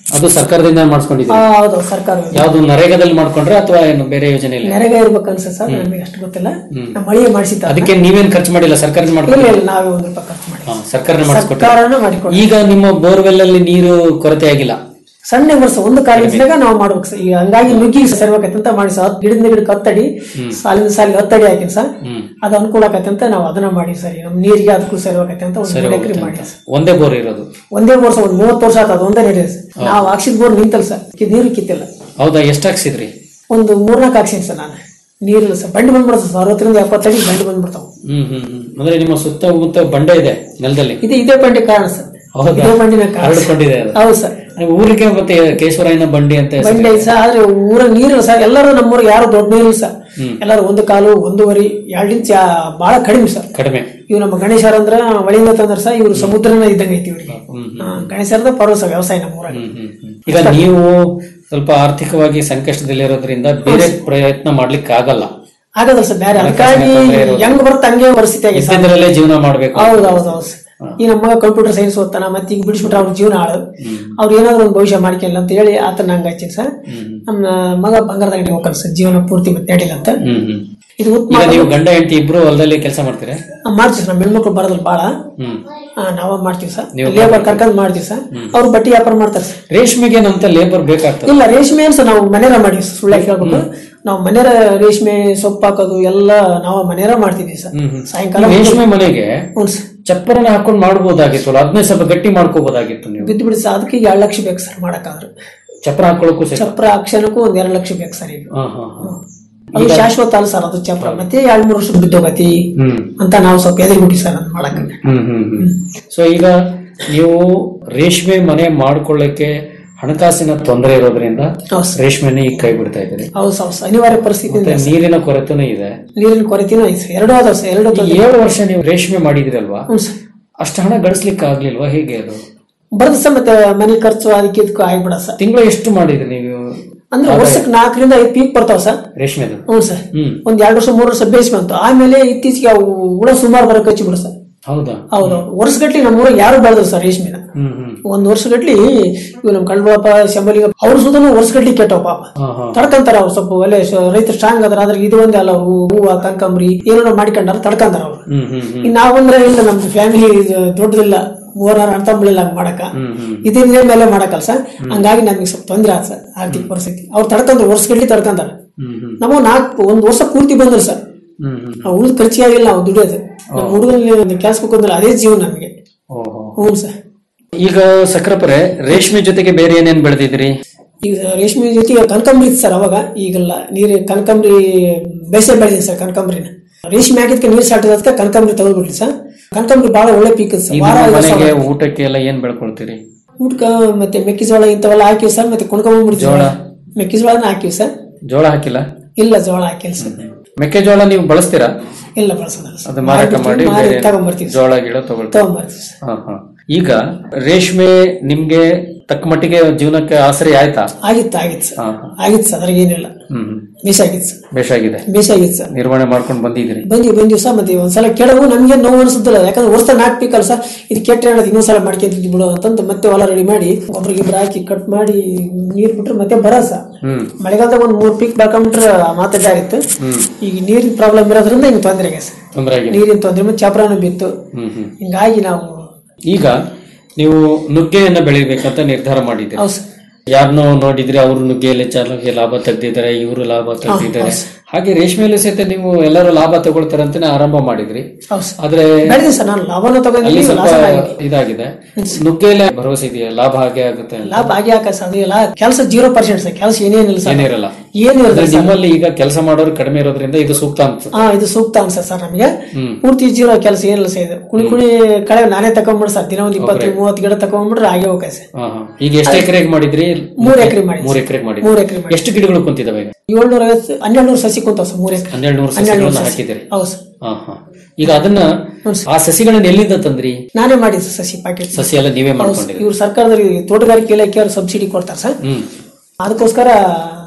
ಅದು ಸರ್ಕಾರದಿಂದ ಮಾಡಿಸ್ಕೊಂಡಿದ್ದೀರಿ ಹೌದು ಸರ್ಕಾರ ಯಾವ್ದು ನರೇಗಾದಲ್ಲಿ ಮಾಡ್ಕೊಂಡ್ರೆ ಅಥವಾ ಏನು ಬೇರೆ ಯೋಜನೆಯಲ್ಲಿ ನೆರೆಗೆ ಇರ್ಬೇಕು ಅನ್ಸುತ್ತೆ ಸರ್ ನಮಗೆ ಅಷ್ಟು ಗೊತ್ತಿಲ್ಲ ನಮ್ಮ ಮಳಿಗೆ ಮಾಡಿಸಿದ್ದ ಅದಕ್ಕೆ ನೀವೇನ್ ಖರ್ಚು ಮಾಡಿಲ್ಲ ಸರ್ಕಾರದಿಂದ ಇಲ್ಲ ಮಾಡ್ಕೊಂಡು ಇಲ್ಲ ನಾವೇ ಒಂದು ರೂಪಾಯಿ ಖರ್ಚು ಮಾಡಿ ಸರ್ಕಾರನೇ ಮಾಡಿಸ್ಕೊಟ್ಟ ಸರ್ಕಾರನೇ ಮಾಡಿಕೊಟ್ಟು ಈಗ ನಿಮ್ಮ ಬೋರ್ವೆಲ್ ಅಲ್ಲಿ ನೀರು ಕೊರತೆ ಆಗಿಲ್ಲ ಸಣ್ಣ ವರ್ಷ ಒಂದು ಕಾಲೇಜಿನಾಗ ನಾವು ಮಾಡ್ಬೇಕು ಸರ್ ಈಗ ಹಂಗಾಗಿ ನುಗ್ಗಿ ಸೇರ್ಬೇಕೈತೆ ಅಂತ ಮಾಡಿ ಸರ್ ಗಿಡದ ಗಿಡಕ್ಕೆ ಹತ್ತಡಿ ಸಾಲಿನ ಸಾಲಿಗೆ ಹತ್ತಡಿ ಹಾಕಿನ ಸರ್ ಅದು ಅನುಕೂಲ ಆಕೈತೆ ಅಂತ ನಾವು ಅದನ್ನ ಮಾಡಿ ಸರ್ ಈಗ ನಮ್ಮ ನೀರಿಗೆ ಅದಕ್ಕೂ ಸೇರ್ಬೇಕೈತೆ ಅಂತ ಒಂದು ಮೂರು ಎಕರೆ ಮಾಡಿ ಸರ್ ಒಂದೇ ಬೋರ್ ಇರೋದು ಒಂದೇ ವರ್ಷ ಒಂದು ಮೂವತ್ತು ವರ್ಷ ಆತ ಅದು ಒಂದೇ ನಡೆಯುತ್ತೆ ಸರ್ ನಾವು ಹಾಕ್ಸಿದ ಬೋರ್ ನಿಂತಲ್ಲ ಸರ್ ಕಿ- ನೀರು ಕಿತ್ತಿಲ್ಲ ಹೌದಾ ಎಷ್ಟ್ ಹಾಕ್ಸಿದ್ರಿ ಒಂದು ಮೂರ್ನಾಲ್ಕು ಹಾಕ್ಸಿನಿ ಸರ್ ನಾನು ನೀರಿಲ್ಲ ಸರ್ ಬಂಡಿ ಬಂದ್ಬಿಡ್ತದೆ ಸರ್ ಅರವತ್ತರಿಂದ ಎಪ್ಪತ್ತಡಿ ಬಂಡಿ ಬಂದ್ಬಿಡ್ತಾವ ಹ್ಮ್ ಹ್ಮ್ ಹ್ಮ್ ಅಂದ್ರೆ ನಿಮ್ಮ ಸುತ್ತಮುತ್ತ ಬಂಡೆ ಇದೆ ನೆಲದಲ್ಲಿ ಇದು ಇದೇ ಬಂಡಿ ಕಾರಣ ಸರ್ ಹೌದಾ ಇದೇ ಬಂಡಿನ ಕಾರಣ ಹರಡ್ಕೊಂಡಿದೆ ಅದು ಹೌದು ಸರ್ ಊರಿಗೆ ಮತ್ತೆ ಕೇಶವರಾಯನ ಬಂಡಿ ಅಂತ ಹೆಸರು. ಬಂಡಿ ಐತೆ ಸರ್ ಆದ್ರೆ ಊರ ನೀರಿಲ್ಲ ಸರ್ ಎಲ್ಲರೂ ನಮ್ಮೂರಿಗೆ ಯಾರು ದೊಡ್ಡ ನೀರಿಲ್ಲ ಸರ್ ಎಲ್ಲರೂ ಒಂದು ಕಾಲು ಒಂದೂವರೆ ಎರಡು ಇಂಚ್ ಆ- ಬಹಳ ಕಡಿಮೆ ಸರ್ ಕಡಿಮೆ ಇವ್ ನಮ್ಮ ಗಣೇಶರ ಅಂದ್ರ ಹೊಳಿಯಿಂದ ತಂದ್ರ ಸರ್ ಇವ್ರು ಸಮುದ್ರನ ಇದ್ದಂಗೆ ಐತಿ ಇವ್ರಿಗೆ ಗಣೇಶರದ ಪರ್ವ ಸರ್ ವ್ಯವಸಾಯ ನಮ್ಮ ಊರಾಗ ಈಗ ನೀವು ಸ್ವಲ್ಪ ಆರ್ಥಿಕವಾಗಿ ಸಂಕಷ್ಟದಲ್ಲಿರೋದ್ರಿಂದ ಬೇರೆ ಪ್ರಯತ್ನ ಮಾಡ್ಲಿಕ್ಕೆ ಆಗಲ್ಲ ಆಗದಲ್ಲ ಸರ್ ಬೇರೆ ಅದಕ್ಕಾಗಿ ಹೆಂಗ್ ಬರುತ್ತೆ ಹಂಗೆ ಪರಿಸ್ಥಿತಿ ಆಗಿದೆ ಸರ್ ಇದ್ದಿದ್ರಲ್ಲೇ ಜೀವನ ಮಾಡ್ಬೇಕು ಹೌದು ಹೌದು ಹೌದು ಸರ್. ಈ ನಮ್ಮ ಮಗ ಕಂಪ್ಯೂಟರ್ ಸೈನ್ಸ್ ಓದ್ತಾನ ಮತ್ತೆ ಈಗ ಬಿಡಿಸ್ಬಿಟ್ರೆ ಅವ್ರ ಜೀವನ ಹಾಳು ಅವ್ರು ಏನಾದ್ರು ಒಂದು ಭವಿಷ್ಯ ಮಾಡ್ಕೊಳ್ಳ ಅಂತ ಹೇಳಿ ಆತನ ಹಂಗ ಹಚ್ಚಿನ ಸರ್ ನಮ್ಮ ಮಗ ಬಂಗಾರದ ಅಂಗಡಿ ಹೋಗ್ತಾನೆ ಸರ್ ಜೀವನ ಪೂರ್ತಿ ಮತ್ತೆ ನಡಿಲ್ಲ ಅಂತ ಹ್ಮ್ ಹ್ಮ್ ಇದು ಈಗ ಉತ್ತಮ ನೀವು ಗಂಡ ಹೆಂಡತಿ ಇಬ್ರು ಹೊಲದಲ್ಲಿ ಕೆಲಸ ಮಾಡ್ತೀರಾ ಮಾಡ್ತೀವಿ ಸರ್ ನಮ್ಮ ಹೆಣ್ಮಕ್ಳು ಬರೋದಿಲ್ಲ ಬಾಳ ಹ್ಮ್ ಆ, ನಾವ ಮಾಡ್ತೀವಿ ಸರ್ ನೀವು ಲೇಬರ್ ಕರ್ಕೊಂಡ್ ಮಾಡ್ತೀವಿ ಸರ್ ಅವ್ರು ಬಟ್ಟೆ ವ್ಯಾಪಾರ ಮಾಡ್ತಾರೆ ಸರ್ ರೇಷ್ಮೆಗೆ ನಮ್ತ ಲೇಬರ್ ಬೇಕಾಗ್ತದೆ ಇಲ್ಲ ರೇಷ್ಮೆ ಏನ್ ಸರ್ ನಾವು ಮನೇರ ಮಾಡಿವಿ ಸರ್ ಸುಳ್ಳ ಹೇಳ್ಬಿಟ್ಟು ನಾವು ಮನೇರ ರೇಷ್ಮೆ ಸೊಪ್ಪು ಹಾಕೋದು ಎಲ್ಲ ನಾವು ಮನೇರ ಮಾಡ್ತಿದ್ವಿ ಸರ್ ಸಾಯಂಕಾಲ ಈ ರೇಷ್ಮೆ ಮನೆಗೆ ಹ್ಞೂ ಸರ್ ಚಪ್ಪರನ ಹಾಕೊಂಡು ಮಾಡ್ಬೋದಾಗಿತ್ತು ಅದನ್ನೇ ಸ್ವಲ್ಪ ಗಟ್ಟಿ ಮಾಡ್ಕೋಬಹುದಾಗಿತ್ತು ನೀವು ಬಿದ್ದು ಬಿಡಿ ಸರ್ ಅದಕ್ಕೆ ಈಗ ಎರಡು ಲಕ್ಷ ಬೇಕು ಸರ್ ಮಾಡಕ್ಕಾದ್ರೆ ಚಪ್ಪರ ಹಾಕೊಳ್ಳೋಕ್ಕೂ ಸಹ ಚಪ್ರ ಅಕ್ಷರಕ್ಕೂ ಒಂದ್ ಎರಡು ಲಕ್ಷ ಬೇಕು ಸರ್ ಈಗ ಹಾ ಹಾ ಹಾ. ಅದು ಶಾಶ್ವತ ಅಲ್ಲ ಸರ್ ಅದು ಚಪ್ರ ಮತ್ತೆ ಎರಡ್ ಮೂರು ವರ್ಷ ಬಿದ್ದೋಗತಿ ಹ್ಮ್ ಅಂತ ನಾವು ಸ್ವಲ್ಪ ಎದುರುಬಿಟ್ಟಿ ಸರ್ ಅದು ಮಾಡಕ್ ಹ್ಮ್ ಹ್ಮ್ ಹ್ಮ್ ಸೊ ಈಗ ನೀವು ರೇಷ್ಮೆ ಮನೆ ಮಾಡ್ಕೊಳ್ಳಕ್ಕೆ ಹಣಕಾಸಿನ ತೊಂದರೆ ಇರೋದ್ರಿಂದ ರೇಷ್ಮೆನೇ ಈಗ ಕೈ ಬಿಡ್ತಾ ಇದ್ದೀರಿ ಹೌದು ಸರ್ ಹೌದು. ಅನಿವಾರ್ಯ ಪರಿಸ್ಥಿತಿ ಮತ್ತೆ ನೀರಿನ ಕೊರತೆನೂ ಇದೆ ನೀರಿನ ಕೊರತೆನೂ ಐತೆ ಸರ್ ಎರಡೂ ಅದಾವ ಸರ್ ಎರಡು ಈ ಏಳು ವರ್ಷ ನೀವು ರೇಷ್ಮೆ ಮಾಡಿದಿರಲ್ವಾ ಹ್ಞೂ ಸರ್ ಅಷ್ಟು ಹಣ ಗಳಿಸ್ಲಿಕ್ಕೆ ಆಗ್ಲಿಲ್ವಾ ಹೇಗೆ ಅದು ಬರ್ತದೆ ಸರ್ ಮತ್ತೆ ಮನೆ ಖರ್ಚು ಅದಕ್ಕೆ ಇದಕ್ಕೂ ಆಗ್ಬಿಡ ಸರ್ ತಿಂಗಳು ಎಷ್ಟು ಮಾಡಿದ್ರಿ ನೀವು ಅಂದ್ರೆ ವರ್ಷಕ್ಕೆ ನಾಲ್ಕರಿಂದ ಐದು ಪೀಕ್ ಬರ್ತಾವ ಸರ್ ರೇಷ್ಮೆದು ಹ್ಞೂ ಸರ್ ಹ್ಮ್ ಒಂದ್ ಎರಡು ವರ್ಷ ಮೂರು ವರ್ಷ ಬೇಸ್ ಬಂತು ಆಮೇಲೆ ಇತ್ತೀಚೆಗೆ ಅವು ಹುಳ ಸುಮಾರು ಬರಕ್ ಹಚ್ಚಿ ಬಿಡು ಸರ್ ಹೌದಾ ಹೌದು ವರ್ಷಗಟ್ಲಿ ನಮ್ಮ ಊರಾಗ ಯಾರು ಬೆಳೆದ್ರು ಸರ್ ರೇಷ್ಮೆನ ಹ್ಮ್ ಹ್ಮ್ ಒಂದ್ ವರ್ಷಗಟ್ಲಿ ಇವ್ ನಮ್ ಕಳ್ಬಳಪ್ಪ ಶಂಬಲಿಗ ಅವ್ರ ಸುತ್ತಲೂ ವರ್ಷಗಟ್ಲಿ ಕೆಟ್ಟವ ಪಾಪ ಹಾ ಹಾ ತಡ್ಕಂತಾರ ಅವ್ರು ಸ್ವಲ್ಪ ಒಳ್ಳೆ ರೈತರು ಸ್ಟ್ರಾಂಗ್ ಅದ್ರ ಅದ್ರ ಇದು ಒಂದೇ ಅಲ್ಲ ಹೂ ಹೂವ ಕನಕಾಂಬರಿ ಏನೋ ಮಾಡ್ಕೊಂಡಾರ ತಡ್ಕಂತಾರ ಅವ್ರು ಹ್ಮ್ ಹ್ಮ್ ಹ್ಮ್ ಇನ್ ನಾವಂದ್ರೆ ಇಲ್ಲ ನಮ್ದು ಫ್ಯಾಮಿಲಿ ದೊಡ್ಡದಿಲ್ಲ ಮೂವರಾರು ಅಣ್ಣ ತಮ್ಮಳಿಲ್ಲ ಹಂಗ್ ಮಾಡಕ ಹ್ಮ್ ಹ್ಮ್ ಇದ್ರ ಮೇಲೆ ಮಾಡಕಲ್ಲ ಸರ್ ಹಂಗಾಗಿ ನಮಗೆ ಸ್ವಲ್ಪ ತೊಂದ್ರೆ ಆತ ಸರ್ ಆರ್ಥಿಕ ಪರಿಸ್ಥಿತಿ ಅವ್ರು ತಡ್ಕಂದ್ರ ವರ್ಷಗಟ್ಲಿ ತಡ್ಕಂತಾರ ಹ್ಮ್ ಹ್ಮ್ ನಮ್ಮ ನಾಲ್ಕು ಒಂದ್ ವರ್ಷ ಪೂರ್ತಿ ಬಂದ್ರು ಸರ್ ಹ್ಮ್ ಹ್ಮ್ ಆ ಉಳಿದ ಖರ್ಚಿಗೆ ಆಗಿಲ್ಲ ನಾವು ದುಡಿಯೋದು ನಮ್ಮ ಹುಡುಗರಲ್ಲಿ ಕೆಲ್ಸಕ್ಕೆ ಬಂದ್ರೆ ಅದೇ ಜೀವನ ನಮಗೆ ಓಹೋ ಹ್ಞೂ ಸರ್ ಈಗ ಸಕ್ರಪರೆ ರೇಷ್ಮೆ ಜೊತೆಗೆ ಬೇರೆ ಏನೇನ್ ಬೆಳೆದಿದ್ರಿ ಈಗ ರೇಷ್ಮೆ ಜೊತೆಗೆ ಕನಕಾಂಬರಿ ಇತ್ತು ಸರ್ ಅವಾಗ ಈಗೆಲ್ಲ ನೀರು ಕನಕಾಂಬರಿ ಬೇಸಿಗೆ ಬೆಳೆದಿದೆ ಸರ್ ಕನಕಾಂಬರಿನ ರೇಷ್ಮೆ ಹಾಕಿದ್ಕೆ ನೀರು ಸಾಟಿದಕ್ಕೆ ಕನಕಾಂಬರಿ ತೆಗೆದ್ಬಿಟ್ರಿ ಸರ್ ಕನಕಾಂಬರಿ ಬಹಳ ಒಳ್ಳೆ ಪೀಕ್ ಸರ್ ಈಗ ವಾರ ನಿಮ್ಮ ಐದು ಮನೆಗೆ ಸಾವಿರ. ಊಟಕ್ಕೆ ಎಲ್ಲ ಏನ್ ಬೆಳ್ಕೊಳ್ತೀರಿ ಊಟಕ್ಕ ಮತ್ತೆ ಮೆಕ್ಕೆಜೋಳ ಇಂಥವೆಲ್ಲ ಹಾಕಿವಿ ಸರ್ ಮತ್ತೆ ಕುಣ್ಕೊಂಡ್ಬಿಡ್ತೀವಿ ಜೋಳ? ಮೆಕ್ಕೆಜೋಳನ ಹಾಕಿವಿ ಸರ್ ಜೋಳ ಹಾಕಿಲ್ಲ ಇಲ್ಲ ಜೋಳ ಹಾಕಿಲ್ಲ ಸರ್ ಮೆಕ್ಕೆಜೋಳ ನೀವು ಬಳಸ್ತೀರಾ ಇಲ್ಲ ಬಳಸೋದಲ್ಲ ಸರ್ ಅದು ಮಾರಾಟ ಮಾಡಿ ಮಾರಿ ಬೇರೆ ತಗೊಂಡ್ಬರ್ತೀವಿ ಜೋಳ ಗಿಡ ತಗೊಳ್ತೀವಿ ತಗೊಂಡ್ಬರ್ತೀವಿ ಸರ್ ಹಾ ಹಾ ಈಗ ರೇಷ್ಮೆ ನಿಮ್ಗೆ ತಕ್ಕ ಮಟ್ಟಿಗೆ ಜೀವನಕ್ಕೆ ಆಸರೆ ಆಯ್ತಾ ಆಗಿತ್ತು ಆಗಿತ್ತು ಸರ್ ಹಾ ಹಾ ಆಗಿತ್ತು ಸರ್ ಅದ್ರಾಗ ಏನಿಲ್ಲ ಹ್ಮ್ ಹ್ಮ್. ಬೇಸಾಗಿತ್ತು ಸರ್ ಬೇಷಾಗಿದೆ ಬೇಸಾಗಿತ್ತು ಸರ್ ನಿರ್ವಹಣೆ ಮಾಡ್ಕೊಂಡು ಬಂದಿದ್ದೀರಿ ಬಂದಿ ಬಂದಿವಿ ಸರ್ ಮತ್ತೆ ಒಂದ್ಸಲ ಕೆಡವು ನಮಗೆ ನೋವು ಅನಿಸುದಿಲ್ಲ ಯಾಕಂದ್ರೆ ವರ್ಷ ನಾಲ್ಕು ಪೀಕಲ್ಲ ಸರ್ ಇದು ಕೆಟ್ಟ ಅನ್ನೋದು ಇನ್ನೊಂದ್ಸಲ ಮಾಡ್ಕೊಂತಿದ್ವಿ ಬಿಡು ಅಂತಂದು ಮತ್ತೆ ಹೊಲ ರೆಡಿ ಮಾಡಿ ಗೊಬ್ಬರ ಗಿಬ್ಬರ ಹಾಕಿ ಕಟ್ ಮಾಡಿ ನೀರ್ ಬಿಟ್ರೆ ಮತ್ತೆ ಬರ ಸರ್ ಹ್ಮ್ ಮಳೆಗಾಲದಾಗ ಒಂದ್ ಮೂರ್ ಪೀಕ್ ಬೆಳ್ಕೊಂಡ್ಬಿಟ್ರೆ ಮಾತಾಡ ಆಗಿತ್ತು ಹ್ಮ್ ಈಗ ನೀರಿನ ಪ್ರಾಬ್ಲಮ್ ಇರೋದ್ರಿಂದ ಹಿಂಗ್ ತೊಂದರೆ ಆಗಿದೆ ಸರ್ ತೊಂದರೆ ಆಗಿದೆ ನೀರಿನ ತೊಂದರೆ ಮತ್ತೆ ಚಪ್ರಾನು ಬಿತ್ತು ಹ್ಮ್ ಹ್ಮ್ ಹಿಂಗಾಗಿ ನಾವು ಈಗ ನೀವು ನುಗ್ಗೆಯನ್ನ ಬೆಳಿಬೇಕಂತ ನಿರ್ಧಾರ ಮಾಡಿದ್ದೀರಿ ಹೌದು ಸರ್ ಯಾರನ್ನೋ ನೋಡಿದ್ರೆ ಅವರು ನುಗ್ಗೆಯಲ್ಲಿ ಚೆನ್ನಾಗಿ ಲಾಭ ತೆಗ್ದಿದ್ದಾರೆ ಇವರು ಲಾಭ ತೆಗ್ದಿದ್ದಾರೆ ಹಾಗೆ ರೇಷ್ಮೆಯಲ್ಲಿ ಸಹಿತ ನೀವು ಎಲ್ಲರೂ ಲಾಭ ತಗೊಳ್ತಾರೆ ಅಂತಾನೆ ಆರಂಭ ಮಾಡಿದ್ರಿ ಹೌದು ಸರ್ ಆದ್ರೆ ಬೆಳೆದಿ ಸರ್ ನಾನು ಲಾಭನೂ ಅಲ್ಲಿ ತಗೊಂಡಿದ್ದೀನಿ ಸ್ವಲ್ಪ ಲಾಸ ಆಗಿದೆ ಇದಾಗಿದೆ ನುಗ್ಗೆಯಲ್ಲೇ ಭರವಸೆ ಇದೆಯಾ ಲಾಭ ಹಾಗೆ ಆಗುತ್ತೆ ಅಂತ ಲಾಭ ಆಗಿ ಹಾಕ ಸರ್ ಅದು ಎಲ್ಲ ಕೆಲಸ ಜೀರೋ ಪರ್ಸೆಂಟ್ ಸರ್ ಕೆಲಸ ಏನೇನಿಲ್ಲ ಸರ್ ಏನಿರಲ್ಲ ಏನಿರಲ್ಲ ಅಂದ್ರೆ ಸರ್ ನಿಮ್ಮಲ್ಲಿ ಈಗ ಕೆಲಸ ಮಾಡೋರು ಕಡಿಮೆ ಇರೋದ್ರಿಂದ ಇದು ಸೂಕ್ತ ಅನ್ಸುತ್ತೆ ಹಾ ಇದು ಸೂಕ್ತ ಅನ್ಸ ಸರ್ ನಮಗೆ ಹ್ಮ್. ಪೂರ್ತಿ ಜೀರೋ ಕೆಲಸ ಏನಿಲ್ಲ ಸರ್ ಇದು ಕುಣಿ ಕುಣಿ ಕಳೆ ನಾನೇ ತಕೊಂಡ್ಬಿಡ್ ಸರ್ ದಿನ ಒಂದ್ ಇಪ್ಪತ್ತು ಮೂವತ್ತು ಗಿಡ ತಕೊಂಡ್ಬಿಟ್ರೆ ಹಾಗೆ ಹೋಗ ಸರ್ ಹಾ ಹಾ ಈಗ ಎಷ್ಟು ಎಕರೆಗೆ ಮಾಡಿದ್ರಿ ಮೂರ್ ಎಕರೆ ಮಾಡಿ ಮೂರ್ ಎಕರೆಗೆ ಮಾಡಿದ್ರಿ ಮೂರ್ ಎಕರೆ ಮಾಡಿ ಎಷ್ಟು ಗಿಡಗಳು ಕುಂತಿದಾವೆ ಈಗ ಏಳ್ನೂರ ಐವತ್ತು ಹನ್ನೆರಡು ನೂರು ಸಸಿ ಕುಂತಾವ ಸರ್ ಮೂರ್ ಎಕರೆ ಹನ್ನೆರಡು ನೂರು ಹನ್ನೆರಡು ಸಸಿಗಳನ್ನ ಸಸಿ. ಹಾಕಿದಿರಿ ಹೌದು ಸರ್ ಹಾ ಹಾ ಈಗ ಅದನ್ನ ಆ ಸಸಿಗಳನ್ನ ಎಲ್ಲಿಂದ ತಂದ್ರಿ ನಾನೇ ಮಾಡಿದ್ದು ಸರ್ ಸಸಿ ಪ್ಯಾಕೆಟ್ ಸಸಿ ಎಲ್ಲ ನೀವೇ ಮಾಡ್ಕೊಂಡಿರಿ ಇವ್ರು ಸರ್ಕಾರದಲ್ಲಿ ತೋಟಗಾರಿಕೆ ಇಲಾಖೆಯವರು ಸಬ್ಸಿಡಿ ಕೊಡ್ತಾರೆ ಸರ್ ಹ್ಮ್ ಅದಕ್ಕೋಸ್ಕರ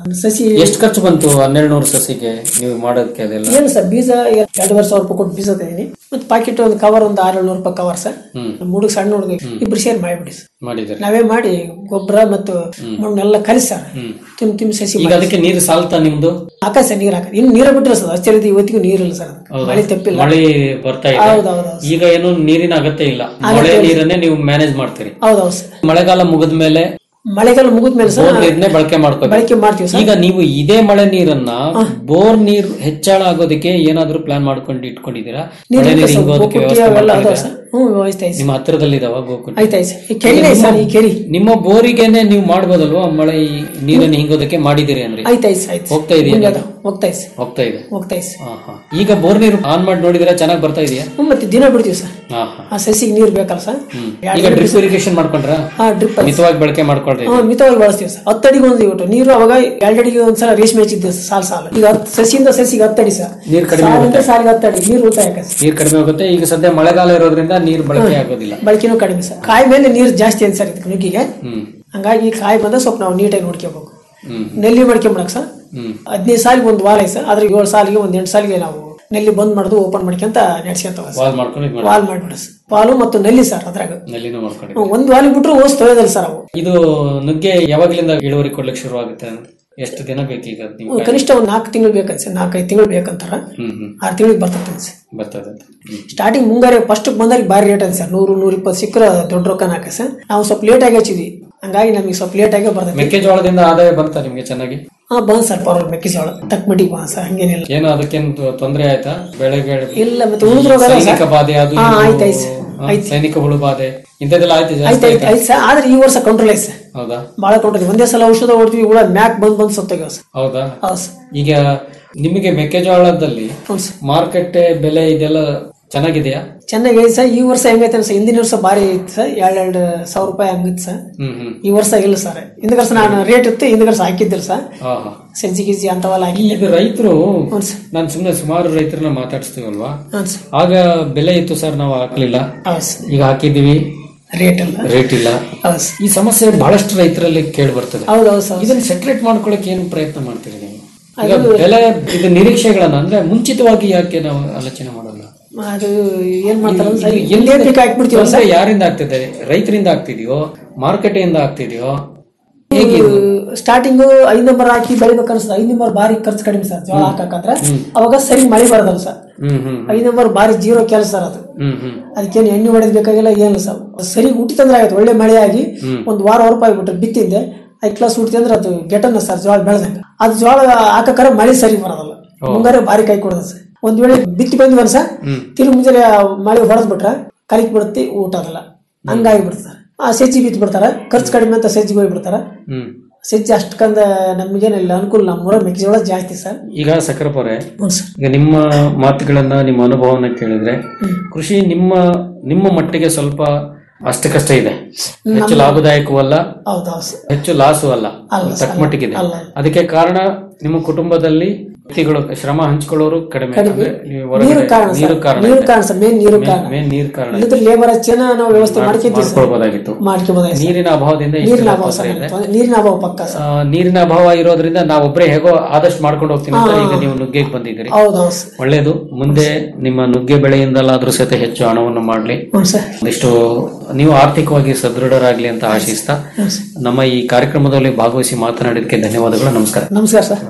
ಸಸಿ ಎಷ್ಟು ಖರ್ಚು ಬಂತು ಹನ್ನೆರಡು ನೂರು ಸಸಿಗೆ ನೀವು ಮಾಡೋದಕ್ಕೆ ಅದೆಲ್ಲ ಏನು ಸರ್ ಬೀಜ ಎರಡೂವರೆ ಸಾವಿರ ರೂಪಾಯಿ ಕೊಟ್ಟು ಬೀಜ ತಂದಿನಿ ಮತ್ತೆ ಪಾಕೆಟ್ ಒಂದು ಕವರ್ ಒಂದು ಆರು ಏಳ್ನೂರು ರೂಪಾಯಿ ಕವರ್ ಸರ್ ಹ್ಮ್ ನಮ್ಮ ಹುಡುಗ ಸಣ್ಣ ಹುಡುಗ ಇಬ್ರು ಸೇರಿ ಮಾಡಿಬಿಡಿ ಸರ್ ಮಾಡಿದ್ದಾರೆ ನಾವೇ ಮಾಡಿ ಗೊಬ್ಬರ ಮತ್ತು ಮಣ್ಣೆಲ್ಲ ಕಲಿಸಿ ಸರ್ ಹ್ಮ್ ತಿಮ್ ತಿಮ್ ಸಸಿ ಈಗ ಅದಕ್ಕೆ ನೀರು ಸಾಲ್ತಾ ನಿಮ್ದು ಹಾಕ ಸರ್ ನೀರ್ ಹಾಕ ಇನ್ನು ನೀರ ಬಿಟ್ಟಿಲ್ಲ ಸರ್ ಅಷ್ಟೇ ರೀತಿ ಇವತ್ತಿಗೂ ನೀರಿಲ್ಲ ಸರ್ ಅದಕ್ಕೆ. ಹೌದಾ? ಮಳೆ ತಪ್ಪಿಲ್ಲ ಮಳೆ ಬರ್ತಾ ಇದೆ ಹೌದು, ಹೌದು, ಹೌದು. ಈಗ ಏನು ನೀರಿನ ಅಗತ್ಯ ಇಲ್ಲ ಅಗತ್ಯ ಮಳೆ ಇಲ್ಲ. ನೀರನ್ನೇ ನೀವು ಮ್ಯಾನೇಜ್ ಮಾಡ್ತೀರಿ ಹೌದೌದು ಸರ್ ಮಳೆಗಾಲ ಮುಗಿದ ಮೇಲೆ ಮಳೆಗಾಲ ಮುಗಿದ ಮೇಲೆ ಸರ್ ಬೋರ್ ನೀರನ್ನೇ ಬಳಕೆ ಮಾಡ್ಕೋಬೇಕು ಬಳಕೆ ಮಾಡ್ತೀವಿ ಸರ್ ಈಗ ನೀವು ಇದೇ ಮಳೆ ನೀರನ್ನ ಬೋರ್ ನೀರ್ ಹೆಚ್ಚಳ ಆಗೋದಕ್ಕೆ ಏನಾದ್ರೂ ಪ್ಲಾನ್ ಮಾಡ್ಕೊಂಡು ಇಟ್ಕೊಂಡಿದ್ದೀರಾ ನೀರು ಮಳೆ ನೀರು ಸರ್, ಹಿಂಗೋದಕ್ಕೆ ಗೋಕುಟಿ ವ್ಯವಸ್ಥೆ ಅವೆಲ್ಲ ಅದಾವ ಮಾಡ್ಕೊಂಡಿದ್ದೀರಾ? ಸರ್ ಹ್ಞೂ ವ್ಯವಸ್ಥೆ ಐತೆ ನಿಮ್ಮ ಹತ್ತಿರದಲ್ಲಿ ಇದಾವ ಗೋಕುಲ್ ಆಯ್ತು ಆಯ್ತು ಈ ಕೆರಿ ಐತೆ ಸರ್ ಈ ಕೆರಿ ನಿಮ್ಮ ಬೋರಿಗೆನೆ ನೀವು ಮಾಡ್ಬೋದಲ್ವಾ ಮಳೆ ಈ ನೀರನ್ನು ಹಿಂಗೋದಕ್ಕೆ ಮಾಡಿದಿರಿ ಅಂದ್ರೆ ಆಯ್ತು ಆಯ್ತು ಆಯ್ತು ಹೋಗ್ತಾ ಇದೆಯಾ ಹಿಂಗೆ ನೀರು? ಅದಾವ. ಹೋಗ್ತಾ ಇದೆ ಹೋಗ್ತಾ ಇದೆ ಹೋಗ್ತಾ ಇದೆ ಹಾ, ಹಾ. ಈಗ ಬೋರ್ ನೀರು ಆನ್ ಮಾಡಿ ನೋಡಿದ್ರೆ ಚೆನ್ನಾಗಿ ಬರ್ತಾ ಇದೆಯಾ ಹ್ಞೂ ಮತ್ತೆ ದಿನ ಬಿಡ್ತೀವಿ ಸರ್ ಹಾ, ಹಾ. ಆ ಸಸಿಗೆ ನೀರು ಬೇಕಲ್ಲ ಸರ್ ಹ್ಮ್. ಎರಡು ಈಗ ದಿನ ಡ್ರಿಪ್ ಇರಿಗೇಷನ್ ಮಾಡ್ಕೊಂಡ್ರ ಹಾ ಡ್ರಿಪ್ ಮಿತವಾಗಿ ಬಳಕೆ ಮಾಡ್ಕೊಳ್ತಾ ಹಾ ಮಿತವಾಗಿ ಬಳಸ್ತೀವಿ ಸರ್ ಹತ್ತಡಿಗೆ ಒಂದು ಇಟ್ಟು ನೀರು ಅವಾಗ ಎರಡಡಿಗೆ ಒಂದ್ಸಲ ರೇಷ್ಮೆ ಹಚ್ಚಿದ್ದೆ ಸರ್ ಸಾಲ್ ಸಾಲ ಈಗ ಹತ್ತು ಸಸಿಯಿಂದ ಸಸಿಗೆ ಹತ್ತಡಿ ಸರ್ ನೀರು ಕಡಿಮೆ ಸಾಲಿಂದ ಆಗುತ್ತೆ ಸಾಲಿಗೆ ಹತ್ತಡಿ ನೀರು ಉಳಿತಾಯ ಆಗುತ್ತೆ ಸರ್. ನೀರು ಕಡಿಮೆ ಆಗುತ್ತೆ ಈಗ ಸದ್ಯ ಮಳೆಗಾಲ ಇರೋದ್ರಿಂದ ನೀರು ಬಳಕೆ ಆಗೋದಿಲ್ಲ ಬಳಕೆನೂ ಕಡಿಮೆ ಸರ್ ಕಾಯಿ ಮೇಲೆ ನೀರು ಜಾಸ್ತಿ ಅಂತ ಸರ್ ಇದಕ್ಕೆ ನುಗ್ಗಿಗೆ ಹ್ಮ್ ಹಂಗಾಗಿ ಕಾಯಿ ಬಂದ ಸ್ವಲ್ಪ ನಾವು ನೀಟಾಗಿ ನೋಡ್ಕೋಬೇಕು ಹ್ಮ್ ನೆಲ್ಲಿ ಮಾಡ್ಕೊಂಬಿಡಕ್ ಸರ್ ಹ್ಮ್ ಹದಿನೈದು ಸಾಲಿಗೆ ಒಂದು ವಾರ ಐತೆ ಸರ್ ಅದ್ರ ಏಳು ಸಾಲಿಗೆ ಒಂದು ಎಂಟು ಸಾಲಿಗೆ ನಾವು ನೆಲ್ಲಿ ಬಂದ್ ಮಾಡೋದು ಓಪನ್ ಮಾಡ್ಕೊಂತ ನಡೆಸ್ಕೊಂತ ವಾಲ್ ಮಾಡ್ಕೊಂಡು ಇದ್ ಮಾಡಿ ವಾಲ್ ಮಾಡ್ಬಿಡ ಸರ್ ವಾಲು ಮತ್ತು ನೆಲ್ಲಿ ಸರ್ ಅದ್ರಾಗ ನೆಲ್ಲಿನೂ ಮಾಡ್ಕೊಂಡು ಹ್ಮ್, ಒಂದ್ ವಾಲಿಗೆ ಬಿಟ್ರು ಓಸ್ ತೊಳೆದಲ್ಲ ಸರ್ ಅವು ಇದು ನುಗ್ಗೆ ಯಾವಾಗಲಿಂದ ಇಳುವರಿ ಕೊಡ್ಲಿಕ್ಕೆ ಶುರು ಆಗುತ್ತೆ ಎಷ್ಟು ದಿನ ಬೇಕೀಗ ನೀವು ಹ್ಮ್, ಕನಿಷ್ಠ ಒಂದು ನಾಲ್ಕು ತಿಂಗಳು ಬೇಕಂತ ಸರ್ ನಾಲ್ಕೈದು ತಿಂಗಳು ಬೇಕಂತಾರ ಹ್ಮ್ ಹ್ಮ್ ಆರು ತಿಂಗಳಿಗೆ ಬರ್ತದೆ ಸರ್ ಬರ್ತದೆ ಅಂತ. ಹ್ಮ್. ಸ್ಟಾರ್ಟಿಂಗ್ ಮುಂಗಾರೆ ಫಸ್ಟ್ ಬಂದಾಗ ಭಾರಿ ರೇಟ್ ಅದ ಸರ್ ನೂರು ನೂರ ಇಪ್ಪತ್ತು ಸಿಕ್ಕರೆ ದೊಡ್ಡ ರೊಕ್ಕನ ಹಾಕ ಸರ್ ನಾವು ಸ್ವಲ್ಪ ಲೇಟ್ ಆಗಿ ಹಚ್ಚಿದ್ವಿ ಹಂಗಾಗಿ ನಮಗೆ ಸ್ವಲ್ಪ ಲೇಟ್ ಆಗೇ ಬರ್ತೈತಿ ಮೆಕ್ಕೆಜೋಳದಿಂದ ಆದಾಯ ಬಂತ ನಿಮ್ಗೆ ಚೆನ್ನಾಗಿ ಹಾ ಬಂದ್ ಸರ್ ಪರವಾಗಿಲ್ಲ ಮೆಕ್ಕೆಜೋಳ ತಕ್ಕ ಮಟ್ಟಿಗೆ ಬಂದ್ ಸರ್ ಹಂಗೇನಿಲ್ಲ ಏನು ಅದಕ್ಕೇನು ತೊಂದರೆ ಆಯ್ತಾ ಬೆಳೆಗೆ ಇಲ್ಲ ಮತ್ತೆ ಉಳಿದ್ರೋಗ ಸೈನಿಕ ಬಾಧೆ ಅದು ಹಾ ಇದು, ಆಯ್ತು ಆಯ್ತು ಸರ್ ಹಾ, ಆಯ್ತು ಸೈನಿಕ ಹುಳು ಬಾಧೆ ಇಂಥದ್ದೆಲ್ಲ ಆಯ್ತು ಆಯ್ತು ಜಾಸ್ತಿ ಆಯ್ತು ಆಯ್ತಾ ಆಯ್ತು ಸರ್ ಆದ್ರೆ ಈ ವರ್ಷ ಕಂಟ್ರೋಲ್ ಐತೆ ಸರ್ ಹೌದಾ ಭಾಳ ಕಂಟ್ರೋಲ್ ಒಂದೇ ಸಲ ಔಷಧ ಹೊಡ್ತೀವಿ ಹುಳ ಮ್ಯಾಕ್ ಬಂದ್ ಬಂದ್ ಸತ್ತೋಗ್ಯಾವ ಸರ್ ಹೌದಾ ಹೌದು ಸರ್ ಈಗ ನಿಮಗೆ ಮೆಕ್ಕೆಜೋಳದಲ್ಲಿ ಹೌದು ಸರ್ ಮಾರ್ಕೆಟ್ ಬೆಲೆ ಇದೆಲ್ಲ ಚೆನ್ನಾಗಿದೆಯಾ ಚೆನ್ನಾಗಿ ಐತೆ ಸರ್ ಈ ವರ್ಷ ಹೆಂಗೈತೆ ಸರ್ ಹಿಂದಿನ ವರ್ಷ ಭಾರಿ ಐತೆ ಸರ್ ಎರಡ್ ಎರಡು ಸಾವಿರ ರೂಪಾಯಿ ಹಂಗಿತ್ತು ಸರ್ ಹ್ಮ್ ಹ್ಮ್ ಈ ವರ್ಷ ಇಲ್ಲ ಸರ್ ಹಿಂದ ವರ್ಷ ನಾನು ರೇಟ್ ಇತ್ತು ಹಿಂದ ವರ್ಷ ಹಾಕಿದ್ದಿಲ್ಲ ಸರ್ ಹಾ ಹಾ ಸಜ್ಜಿ ಗಿಜ್ಜಿ ಅಂತವೆಲ್ಲ ಹಾಕಿ ಈಗ ರೈತರು ಹ್ಞೂ ಸರ್ ನಾನು ಸುಮ್ಮನೆ ಸುಮಾರು ರೈತರನ್ನ ಮಾತಾಡಿಸ್ತೀವಲ್ವಾ ಹ್ಞೂ ಸರ್ ಆಗ ಬೆಲೆ ಇತ್ತು ಸರ್ ನಾವು ಹಾಕ್ಲಿಲ್ಲ ಹೌದು ಸರ್ ಈಗ ಹಾಕಿದೀವಿ ರೇಟ್ ಇಲ್ಲ ರೇಟ್ ಇಲ್ಲ ಹೌದು ಸರ್ ಈ ಸಮಸ್ಯೆ ಬಹಳಷ್ಟು ರೈತರಲ್ಲಿ ಕೇಳಿ ಬರ್ತದೆ ಹೌದು ಹೌದು ಸರ್ ಇದನ್ನ ಸೆಟ್ರೇಟ್ ಮಾಡ್ಕೊಳಕ್ಕೆ ಏನು ಪ್ರಯತ್ನ ಮಾಡ್ತೀರಿ ನೀವು ಈಗ ಬೆಲೆ ಇದು ನಿರೀಕ್ಷೆಗಳನ್ನ ಅಂದ್ರೆ ಮುಂಚಿತವಾಗಿ ಯಾಕೆ ನಾವು ಆಲೋಚನೆ ಮಾಡಲ್ಲ ಅದು ಏನ್ ಮಾಡ್ತಾರ ಸರ್ ಇದು ಎಲ್ಲೇ ಬೇಕು ಹಾಕ್ಬಿಡ್ತೀವಿ ತೊಂದ್ರೆ ಯಾರಿಂದ ಆಗ್ತಿದೆ ರೈತರಿಂದ ಆಗ್ತಿದೆಯೋ ಮಾರ್ಕೆಟ್ ಇಂದ ಆಗ್ತಿದೆಯೋ ಹೇಗೆ ಇದು? ಸ್ಟಾರ್ಟಿಂಗ್ ಐದ್ ನಂಬರ್ ಹಾಕಿ ಬೆಳಿಬೇಕು ಅನ್ಸುತ್ತೆ ಐದ್ ನಂಬರ್ ಬಾರಿ ಖರ್ಚು ಕಡಿಮೆ ಸರ್ ಜೋಳ ಹಾಕಂದ್ರೆ ಅವಾಗ ಸರಿ ಮಳೆ ಬರೋದಲ್ಲ ಸರ್ ಹ್ಮ್ ಹ್ಮ್ ಐದ್ ನಂಬರ್ ಬಾರಿ ಜೀರೋ ಕೆಲಸ ಸರ್ ಅದು ಹ್ಮ್ ಹ್ಮ್ ಅದಕ್ಕೇನು ಎಣ್ಣೆ ಹೊಡೆದ್ ಬೇಕಾಗಿಲ್ಲ ಏನಿಲ್ಲ ಸರ್ ಸರಿ ಹುಟ್ಟಿ ತಂದ್ರೆ ಆಯ್ತು ಒಳ್ಳೆ ಮಳೆ ಆಗಿ ಒಂದ್ ವಾರ ಹೊರಪ ಆಗ್ಬಿಟ್ರೆ ಬಿತ್ತಿಂದೆ ಐದು ಕ್ಲಾಸ್ ಹುಟ್ಟಿ ಅಂದ್ರೆ ಅದು ಗೆಟನ್ನ ಸರ್ ಜೋಳ ಬೆಳೆದಂಗ ಅದು ಜೋಳ ಹಾಕಕ್ಕಾರ ಮಳೆ ಸರಿ ಬರೋದಲ್ಲ ಮುಂಗಾರೆ ಬಾರಿ ಕೈ ಕೊಡೋದು ಸರ್ ಒಂದ್ ವೇಳೆ ಬಿತ್ತಿ ಬಂದ್ವನ್ ಸರ್ ತಿರುಗಿ ಮುಂಜಾನೆ ಮಳೆ ಹೊಡೆದ್ ಬಿಟ್ರೆ ಕಲಿಕ್ ಬಿಡುತ್ತೆ ಊಟ ಆಗಲ್ಲ ಹಂಗಾಗಿ ಬಿಡ್ತಾರೆ ಆ ಸಜ್ಜಿ ಬಿತ್ತು ಬಿಡ್ತಾರ ಖರ್ಚು ಕಡಿಮೆ ಅಂತ ಸಜ್ಜಿಗೆ ಹೋಗಿ ಬಿಡ್ತಾರ ಹ್ಮ್ ಸಜ್ಜಿ ಅಷ್ಟಕ್ಕಂದ ನಮ್ಗೇನಿಲ್ಲ ಅನುಕೂಲ ನಮ್ಮೂರ ಮೆಕ್ಕೆಜೋಳ ಜಾಸ್ತಿ ಸರ್ ಈಗ ಸಕ್ಕರಪೊರೆ ಹ್ಞೂ ಸರ್ ಈಗ ನಿಮ್ಮ ಮಾತುಗಳನ್ನ ನಿಮ್ಮ ಅನುಭವನ ಕೇಳಿದ್ರೆ ಕೃಷಿ ನಿಮ್ಮ ನಿಮ್ಮ ಮಟ್ಟಿಗೆ ಸ್ವಲ್ಪ ಅಷ್ಟಕ್ಕಷ್ಟ ಇದೆ ಹೆಚ್ಚು ಲಾಭದಾಯಕವೂ ಅಲ್ಲ ಹೌದೌದು ಸರ್ ಹೆಚ್ಚು ಲಾಸು ಅಲ್ಲ ಅಲ್ಲ ಸರ್, ತಕ್ಕ ಮಟ್ಟಿಗಿದೆ ಅಲ್ಲ. ಅದಕ್ಕೆ ಕಾರಣ ನಿಮ್ಮ ಕುಟುಂಬದಲ್ಲಿ ವ್ಯಕ್ತಿಗಳು ಶ್ರಮ ಹಂಚ್ಕೊಳ್ಳೋರು ಕಡಿಮೆ ಅಂದ್ರೆ ನೀವು ಹೊರಗಡೆ- ನೀರು ಕಾರಣ ನೀರು ಸರ್ ಕಾರಣ ನೀರು ಕಾರಣ ಸರ್ ಮೇನ್ ನೀರು ಕಾರಣ ಮೇನ್ ನೀರು ಕಾರಣ ಇಲ್ಲದ್ರೆ ಲೇಬರ್ ಹಚ್ಚೇನ ನಾವು ವ್ಯವಸ್ಥೆ ಮಾಡ್ಕೊಂತೀವಿ ಸರ್ ಮಾಡ್ಕೊಳ್ಬೋದಾಗಿತ್ತು ಮಾಡ್ಕೋಬೋದಾಗಿ ನೀರಿನ ಅಭಾವದಿಂದ ಇಷ್ಟು ನೀರಿನ ಅಭಾವ ತೊಂದ್ರೆ ಸರ್ ಇದೆ. ತೊಂದ್ರೆ- ನೀರಿನ ಅಭಾವ ಪಕ್ಕ ಸರ್ ಆ, ನೀರಿನ ಅಭಾವ ಇರೋದ್ರಿಂದ ನಾವೊಬ್ರೇ ಹೇಗೋ ಆದಷ್ಟು ಮಾಡ್ಕೊಂಡು ಹೋಗ್ತೀನಿ ಅಂತ ಈಗ ನೀವು ನುಗ್ಗೆಗೆ ಬಂದಿದ್ದೀರಿ ಹೌದೌದು ಸರ್ ಒಳ್ಳೇದು ಮುಂದೆ ನಿಮ್ಮ ನುಗ್ಗೆ ಬೆಳೆಯಿಂದಲಾದ್ರೂ ಸಹಿತ ಹೆಚ್ಚು ಹಣವನ್ನು ಮಾಡ್ಲಿ ಹ್ಞೂ ಸರ್ ಒಂದಿಷ್ಟು ನೀವು ಆರ್ಥಿಕವಾಗಿ ಸದೃಢರಾಗ್ಲಿ ಅಂತ ಆಶಿಸ್ತಾ ನಮ್ಮ ಈ ಕಾರ್ಯಕ್ರಮದಲ್ಲಿ ಭಾಗವಹಿಸಿ ಮಾತನಾಡಿದಕ್ಕೆ ಧನ್ಯವಾದಗಳು ನಮಸ್ಕಾರ ನಮಸ್ಕಾರ ಸರ್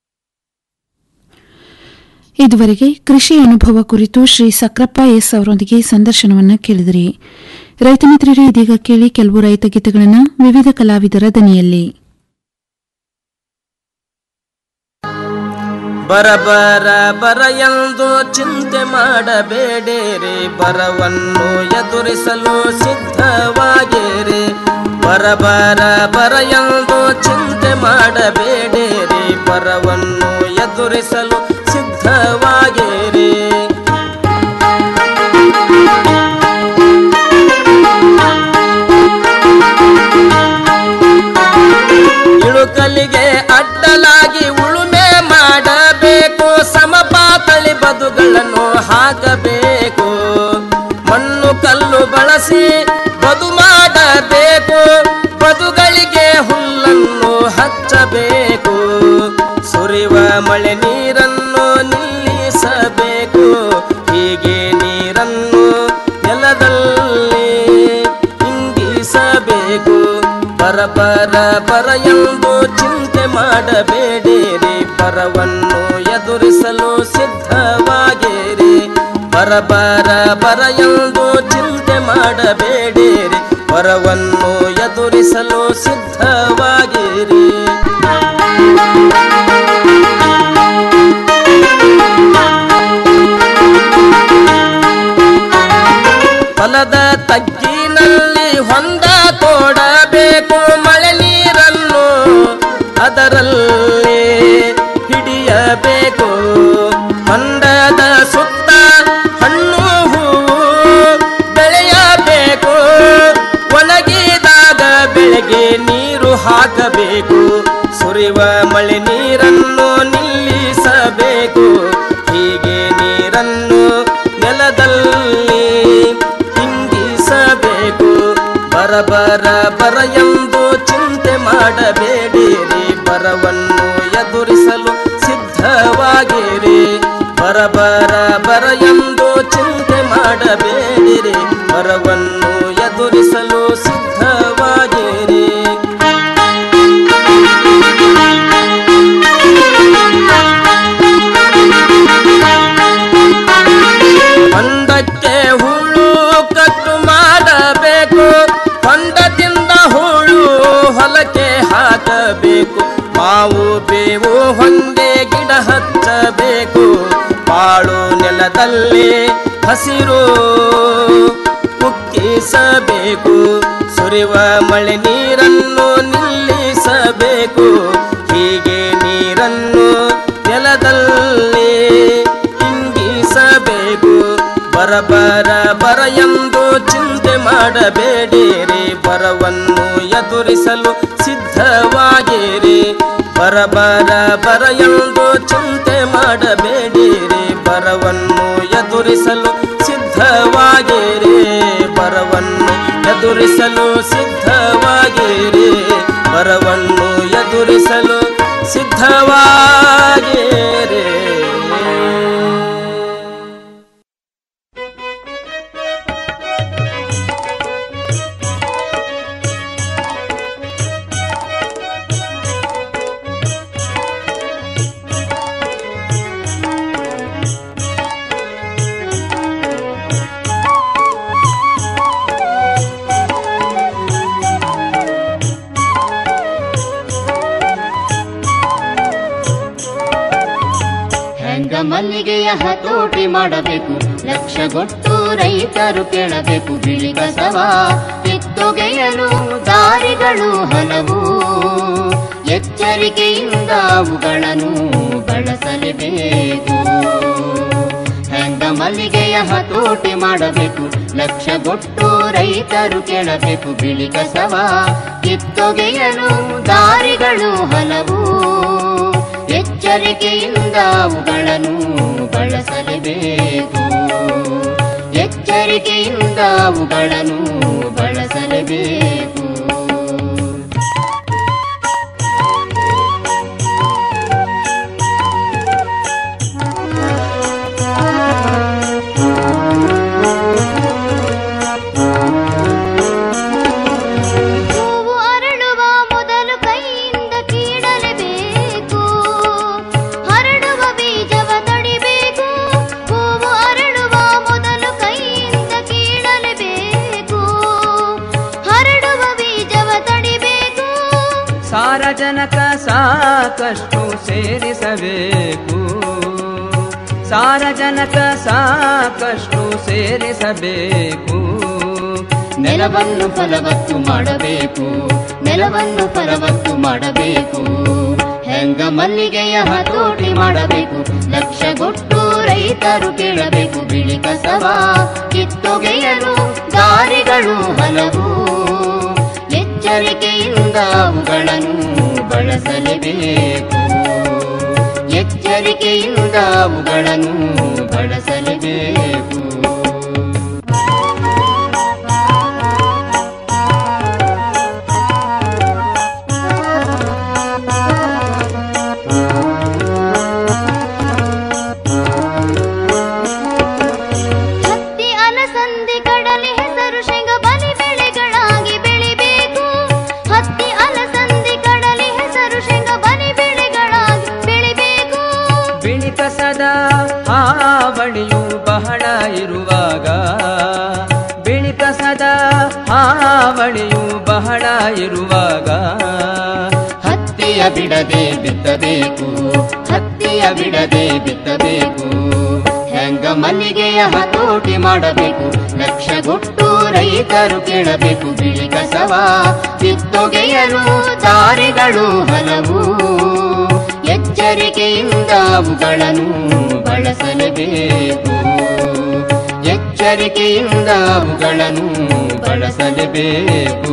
ಇದುವರೆಗೆ ಕೃಷಿ ಅನುಭವ ಕುರಿತು ಶ್ರೀ ಸಕ್ರಪ್ಪ ಎಸ್ ಅವರೊಂದಿಗೆ ಸಂದರ್ಶನವನ್ನ ಕೇಳಿದಿರಿ ರೈತ ಮಿತ್ರರೇ ಇದೀಗ ಕೇಳಿ ಕೆಲವು ರೈತ ಗೀತೆಗಳನ್ನು ವಿವಿಧ ಕಲಾವಿದರ ದನಿಯಲ್ಲಿ ಬರ ಬರ ಬರ ಎಂದು ಚಿಂತೆ ಮಾಡಬೇಡಿರಿ ಬರವನ್ನು ಎದುರಿಸಲು ಸಿದ್ಧವಾಗಿರಿ ಬರ ಬರ ಬರ ಎಂದು ಚಿಂತೆ ಮಾಡಬೇಡಿರಿ ಬರವನ್ನು ಎದುರಿಸಲು ಸಿದ್ಧವಾಗಿರಿ ಇಳುಕಲಿಗೆ ಅಡ್ಡಲಾಗಿ ಉಳುಮೆ ಮಾಡಬೇಕು ಸಮಪಾತಳಿ ಬದುಗಳನ್ನು ಹಾಕಬೇಕು ಮಣ್ಣು ಕಲ್ಲು ಬಳಸಿ ಬದು ಮಾಡಬೇಕು ಬದುಗಳಿಗೆ ಹುಲ್ಲನ್ನು ಹಚ್ಚಬೇಕು ಮಳೆ ನೀರನ್ನು ನಿಲ್ಲಿಸಬೇಕು ಹೀಗೆ ನೀರನ್ನು ನೆಲದಲ್ಲಿ ಇಂಗಿಸಬೇಕು ಪರ ಪರ ಪರ ಎಂದು ಚಿಂತೆ ಮಾಡಬೇಡಿರಿ ಪರವನ್ನು ಎದುರಿಸಲು ಸಿದ್ಧವಾಗಿರಿ ಪರ ಪರ ಪರ ಎಂದು ಚಿಂತೆ ಮಾಡಬೇಡಿರಿ ಪರವನ್ನು ಎದುರಿಸಲು ಸಿದ್ಧವಾಗಿರಿ ಹೊಲದ ತಗ್ಗಿನಲ್ಲಿ ಹೊಂದ ತೋಡಬೇಕು ಮಳೆ ನೀರನ್ನು ಅದರಲ್ಲಿ ಹಿಡಿಯಬೇಕು ಹೊಂಡದ ಸುತ್ತ ಹಣ್ಣು ಹೂವು ಬೆಳೆಯಬೇಕು ಒಣಗಿದಾಗ ಬೆಳೆಗೆ ನೀರು ಹಾಕಬೇಕು ಸುರಿವ ಮಳೆ ನೀರನ್ನು ನಿಲ್ಲಿಸಬೇಕು ಹೀಗೆ ನೀರನ್ನು ನೆಲದಲ್ಲಿ ಇಂಗಿಸಬೇಕು ಬರ ಬರ ಬರ ಎಂದು ಚಿಂತೆ ಮಾಡಬೇಡಿರಿ ಬರವನ್ನು ಎದುರಿಸಲು ಸಿದ್ಧವಾಗಿರಿ ಬರ ಬರ ಬರ ಎಂದು ಚಿಂತೆ ಮಾಡಬೇಡಿರಿ ಬರವನ್ನು ಎದುರಿಸಲು ಸಿದ್ಧವಾಗಿರಿ ಹೊಂಡಕ್ಕೆ ಹುಳು ಕಟ್ಟು ಮಾಡಬೇಕು ಹೊಂಡದಿಂದ ಹುಳು ಹೊಲಕ್ಕೆ ಹಾಕಬೇಕು ಮಾವು ಬೇವು ಹೊಂಗೆ ಗಿಡ ಹಚ್ಚಬೇಕು ಬಾಳು ನೆಲದಲ್ಲಿ ಹಸಿರು ಮುಕ್ಕಿಸಬೇಕು ಸುರಿವ ಮಳೆ ನೀರನ್ನು ನಿಲ್ಲಿಸಬೇಕು ಹೀಗೆ ನೀರನ್ನು ನೆಲದಲ್ಲಿ ಇಂಗಿಸಬೇಕು ಬರ ಬರ ಬರ ಎಂದು ಚಿಂತೆ ಮಾಡಬೇಡಿರಿ ಬರವನ್ನು ಎದುರಿಸಲು ಸಿದ್ಧವಾಗಿರಿ ಬರ ಬರ ಬರ ಎಂದು ಚಿಂತೆ ಮಾಡಬೇಡಿರಿ ಬರವನ್ನು ಎದುರಿಸಲು ಸಿದ್ಧವಾಗಿರಿ ಬರವನ್ನು ಎದುರಿಸಲು ಸಿದ್ಧವಾಗಿರಿ ಬರವನ್ನು ಎದುರಿಸಲು ಸಿದ್ಧವಾಗಿರಿ ಹೆಂಗ ಮಲ್ಲಿಗೆಯ ಹತೋಟಿ ಮಾಡಬೇಕು ಲಕ್ಷಗೊಟ್ಟು ರೈತರು ಕೇಳಬೇಕು ಬಿಳಿ ಕಸವ ಕಿತ್ತೊಗೆಯಲು ದಾರಿಗಳು ಹಲವು ಎಚ್ಚರಿಕೆಯಿಂದ ಅವುಗಳನ್ನು ಬಳಸಲೇಬೇಕು ಹೆಂಗ ಮಲ್ಲಿಗೆಯ ಹತೋಟಿ ಮಾಡಬೇಕು ಲಕ್ಷಗೊಟ್ಟು ರೈತರು ಕೇಳಬೇಕು ಬಿಳಿ ಕಸವ ಕಿತ್ತೊಗೆಯಲು ದಾರಿಗಳು ಹಲವು ಎಚ್ಚರಿಕೆಯಿಂದ ಅವುಗಳನ್ನು ಬಳಸಲೇಬೇಕು ಎಚ್ಚರಿಕೆಯಿಂದ ಅವುಗಳನ್ನು ಬಳಸಲೇಬೇಕು ಹೂವು ಅರಳುವ ಮೊದಲು ಕೈಯಿಂದ ಕೀಳಲೇಬೇಕು ಹರಡುವ ಬೀಜವ ತಡಿಬೇಕು ಹೂವು ಅರಳುವ ಮೊದಲು ಕೈಯಿಂದ ಕೀಳಲೇಬೇಕು ಹರಡುವ ಬೀಜವ ತಡಿಬೇಕು ಸಾರಜನಕ ಸಾಕಷ್ಟು ಸೇರಿಸಬೇಕು ಸಾರಜನಕ ಸಾಕಷ್ಟು ಸೇರಿಸಬೇಕು ನೆಲವನ್ನು ಫಲವತ್ತು ಮಾಡಬೇಕು ನೆಲವನ್ನು ಫಲವತ್ತು ಮಾಡಬೇಕು ಹೆಂಗ ಮಲ್ಲಿಗೆಯ ಹತೋಟಿ ಮಾಡಬೇಕು ಲಕ್ಷಗೊಟ್ಟು ರೈತರು ಕೇಳಬೇಕು ಬಿಳಿ ಕಸವ ಕಿತ್ತೊಗೆಯಲು ದಾರಿಗಳು ಹಲವು ಎಚ್ಚರಿಕೆಯಿಂದ ಅವುಗಳನ್ನು ಬಳಸಲೇಬೇಕು ಎಚ್ಚರಿಕೆಯಿಂದ ಅವುಗಳನ್ನು ಬಳಸಲೇಬೇಕು ಕಸದ ಹಾವಳಿಯು ಬಹಳ ಇರುವಾಗ ಬಿಳಿ ಕಸದ ಹಾವಳಿಯು ಬಹಳ ಇರುವಾಗ ಹತ್ತಿಯ ಬಿಡದೆ ಬಿತ್ತಬೇಕು ಹತ್ತಿಯ ಬಿಡದೆ ಬಿತ್ತಬೇಕು ಹೆಂಗ ಮಲ್ಲಿಗೆಯ ಹತೋಟಿ ಮಾಡಬೇಕು ಲಕ್ಷಗೊಟ್ಟು ರೈತರು ಕೇಳಬೇಕು ಬಿಳಿ ಕಸವ ಕಿತ್ತೊಗೆಯಲು ದಾರಿಗಳು ಹಲವು ಎಚ್ಚರಿಕೆಯಿಂದ ಅವುಗಳನ್ನು ಬಳಸಲೇಬೇಕು ಎಚ್ಚರಿಕೆಯಿಂದ ಅವುಗಳನ್ನು ಬಳಸಲೇಬೇಕು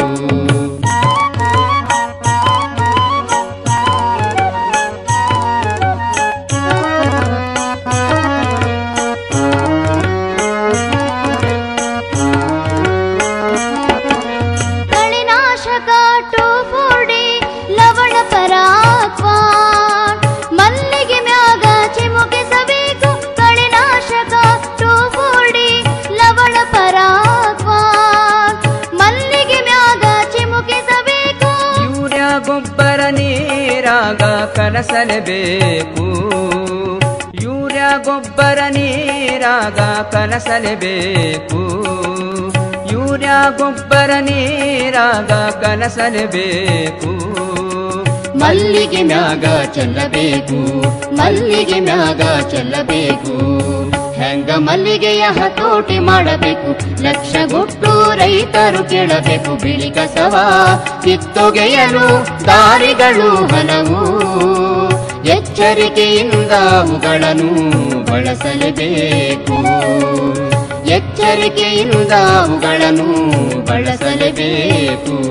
ಕಳೆನಾಶಕ ಟೋಫೋಡಿ ಲವಣ ಪರಾಕ್ವಾ ಮಲ್ಲಿಗೆ ಮ್ಯಾಗ ಚಿಮುಕಿಸಬೇಕು ಕಳೆನಾಶಕ ಟೋಫೋಡಿ ಲವಣ ಪರಾಕ್ವಾ ಮಲ್ಲಿಗೆ ಮ್ಯಾಗ ಚಿಮುಕಿಸಬೇಕು ಯೂರಿಯಾ ಗೊಬ್ಬರ ನೀರಾಗ ಕಲಸಲೇಬೇಕು ಯೂರಿಯಾ ಗೊಬ್ಬರ ನೀರಾಗ ಕಲಸಲೇಬೇಕು ಯೂರಿಯಾ ಗೊಬ್ಬರ ನೀರಾಗ ಕಲಸಲೇಬೇಕು ಮಲ್ಲಿಗೆ ಮ್ಯಾಗ ಚೆಲ್ಲಬೇಕು ಮಲ್ಲಿಗೆ ಮ್ಯಾಗ ಚೆಲ್ಲಬೇಕು ಹೆಂಗ ಮಲ್ಲಿಗೆಯ ಹತೋಟಿ ಮಾಡಬೇಕು ಲಕ್ಷಗೊಟ್ಟು ರೈತರು ಕೇಳಬೇಕು ಬಿಳಿ ಕಸವ ಕಿತ್ತೊಗೆಯಲು ದಾರಿಗಳು ಹಲವು ಎಚ್ಚರಿಕೆಯಿಂದ ಅವುಗಳನ್ನು ಬಳಸಲೇಬೇಕು ಎಚ್ಚರಿಕೆಯಿಂದ ಅವುಗಳನ್ನು ಬಳಸಲೇಬೇಕು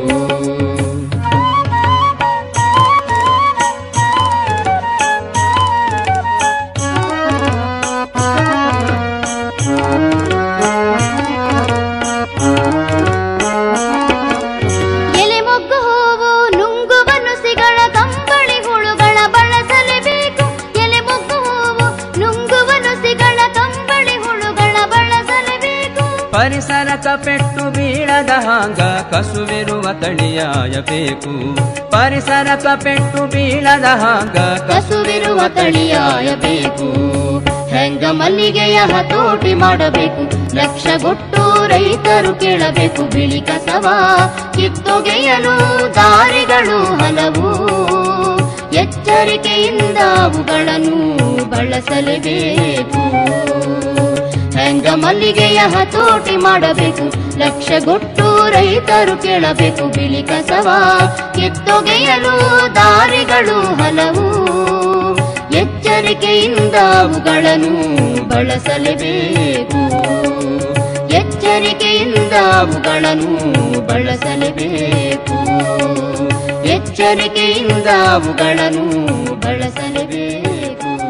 ಎಲೆ ಮೊಗ್ಗು ಹೂವು ನುಂಗುವ ನುಸಿಗಳ ಕಂಬಳಿ ಹುಳುಗಳ ಬಳಸಲೇಬೇಕು ಎಲೆ ಮೊಗ್ಗು ಹೂವು ನುಂಗುವ ನುಸಿಗಳ ಕಂಬಳಿ ಹುಳುಗಳ ಬಳಸಲೇಬೇಕು ಪರಿಸರಕ ಪೆಟ್ಟು ಬೀಳದ ಹಾಂಗ ಕಸುವಿರುವ ತಳಿಯಾಯಬೇಕು ಪರಿಸರಕ ಪೆಟ್ಟು ಬೀಳದ ಹಾಂಗ ಕಸುವಿರುವ ತಳಿಯಾಯಬೇಕು ಹೆಂಗ ಮಲ್ಲಿಗೆಯ ಹತೋಟಿ ಮಾಡಬೇಕು ಲಕ್ಷಗೊಟ್ಟು ರೈತರು ಕೇಳಬೇಕು ಬಿಳಿ ಕಸವ ಕಿತ್ತೊಗೆಯಲು ದಾರಿಗಳು ಹಲವು ಎಚ್ಚರಿಕೆಯಿಂದ ಅವುಗಳನ್ನು ಬಳಸಲೇಬೇಕು ಹೆಂಗ ಮಲ್ಲಿಗೆಯ ಹತೋಟಿ ಮಾಡಬೇಕು ಲಕ್ಷಗೊಟ್ಟು ರೈತರು ಕೇಳಬೇಕು ಬಿಳಿ ಕಸವ ಕಿತ್ತೊಗೆಯಲು ದಾರಿಗಳು ಹಲವು ಎಚ್ಚರಿಕೆಯಿಂದ ಅವುಗಳನ್ನು ಬಳಸಲೇಬೇಕು ಎಚ್ಚರಿಕೆಯಿಂದ ಅವುಗಳನ್ನು ಬಳಸಲೇಬೇಕು ಎಚ್ಚರಿಕೆಯಿಂದ ಅವುಗಳನ್ನು ಬಳಸಲೇಬೇಕು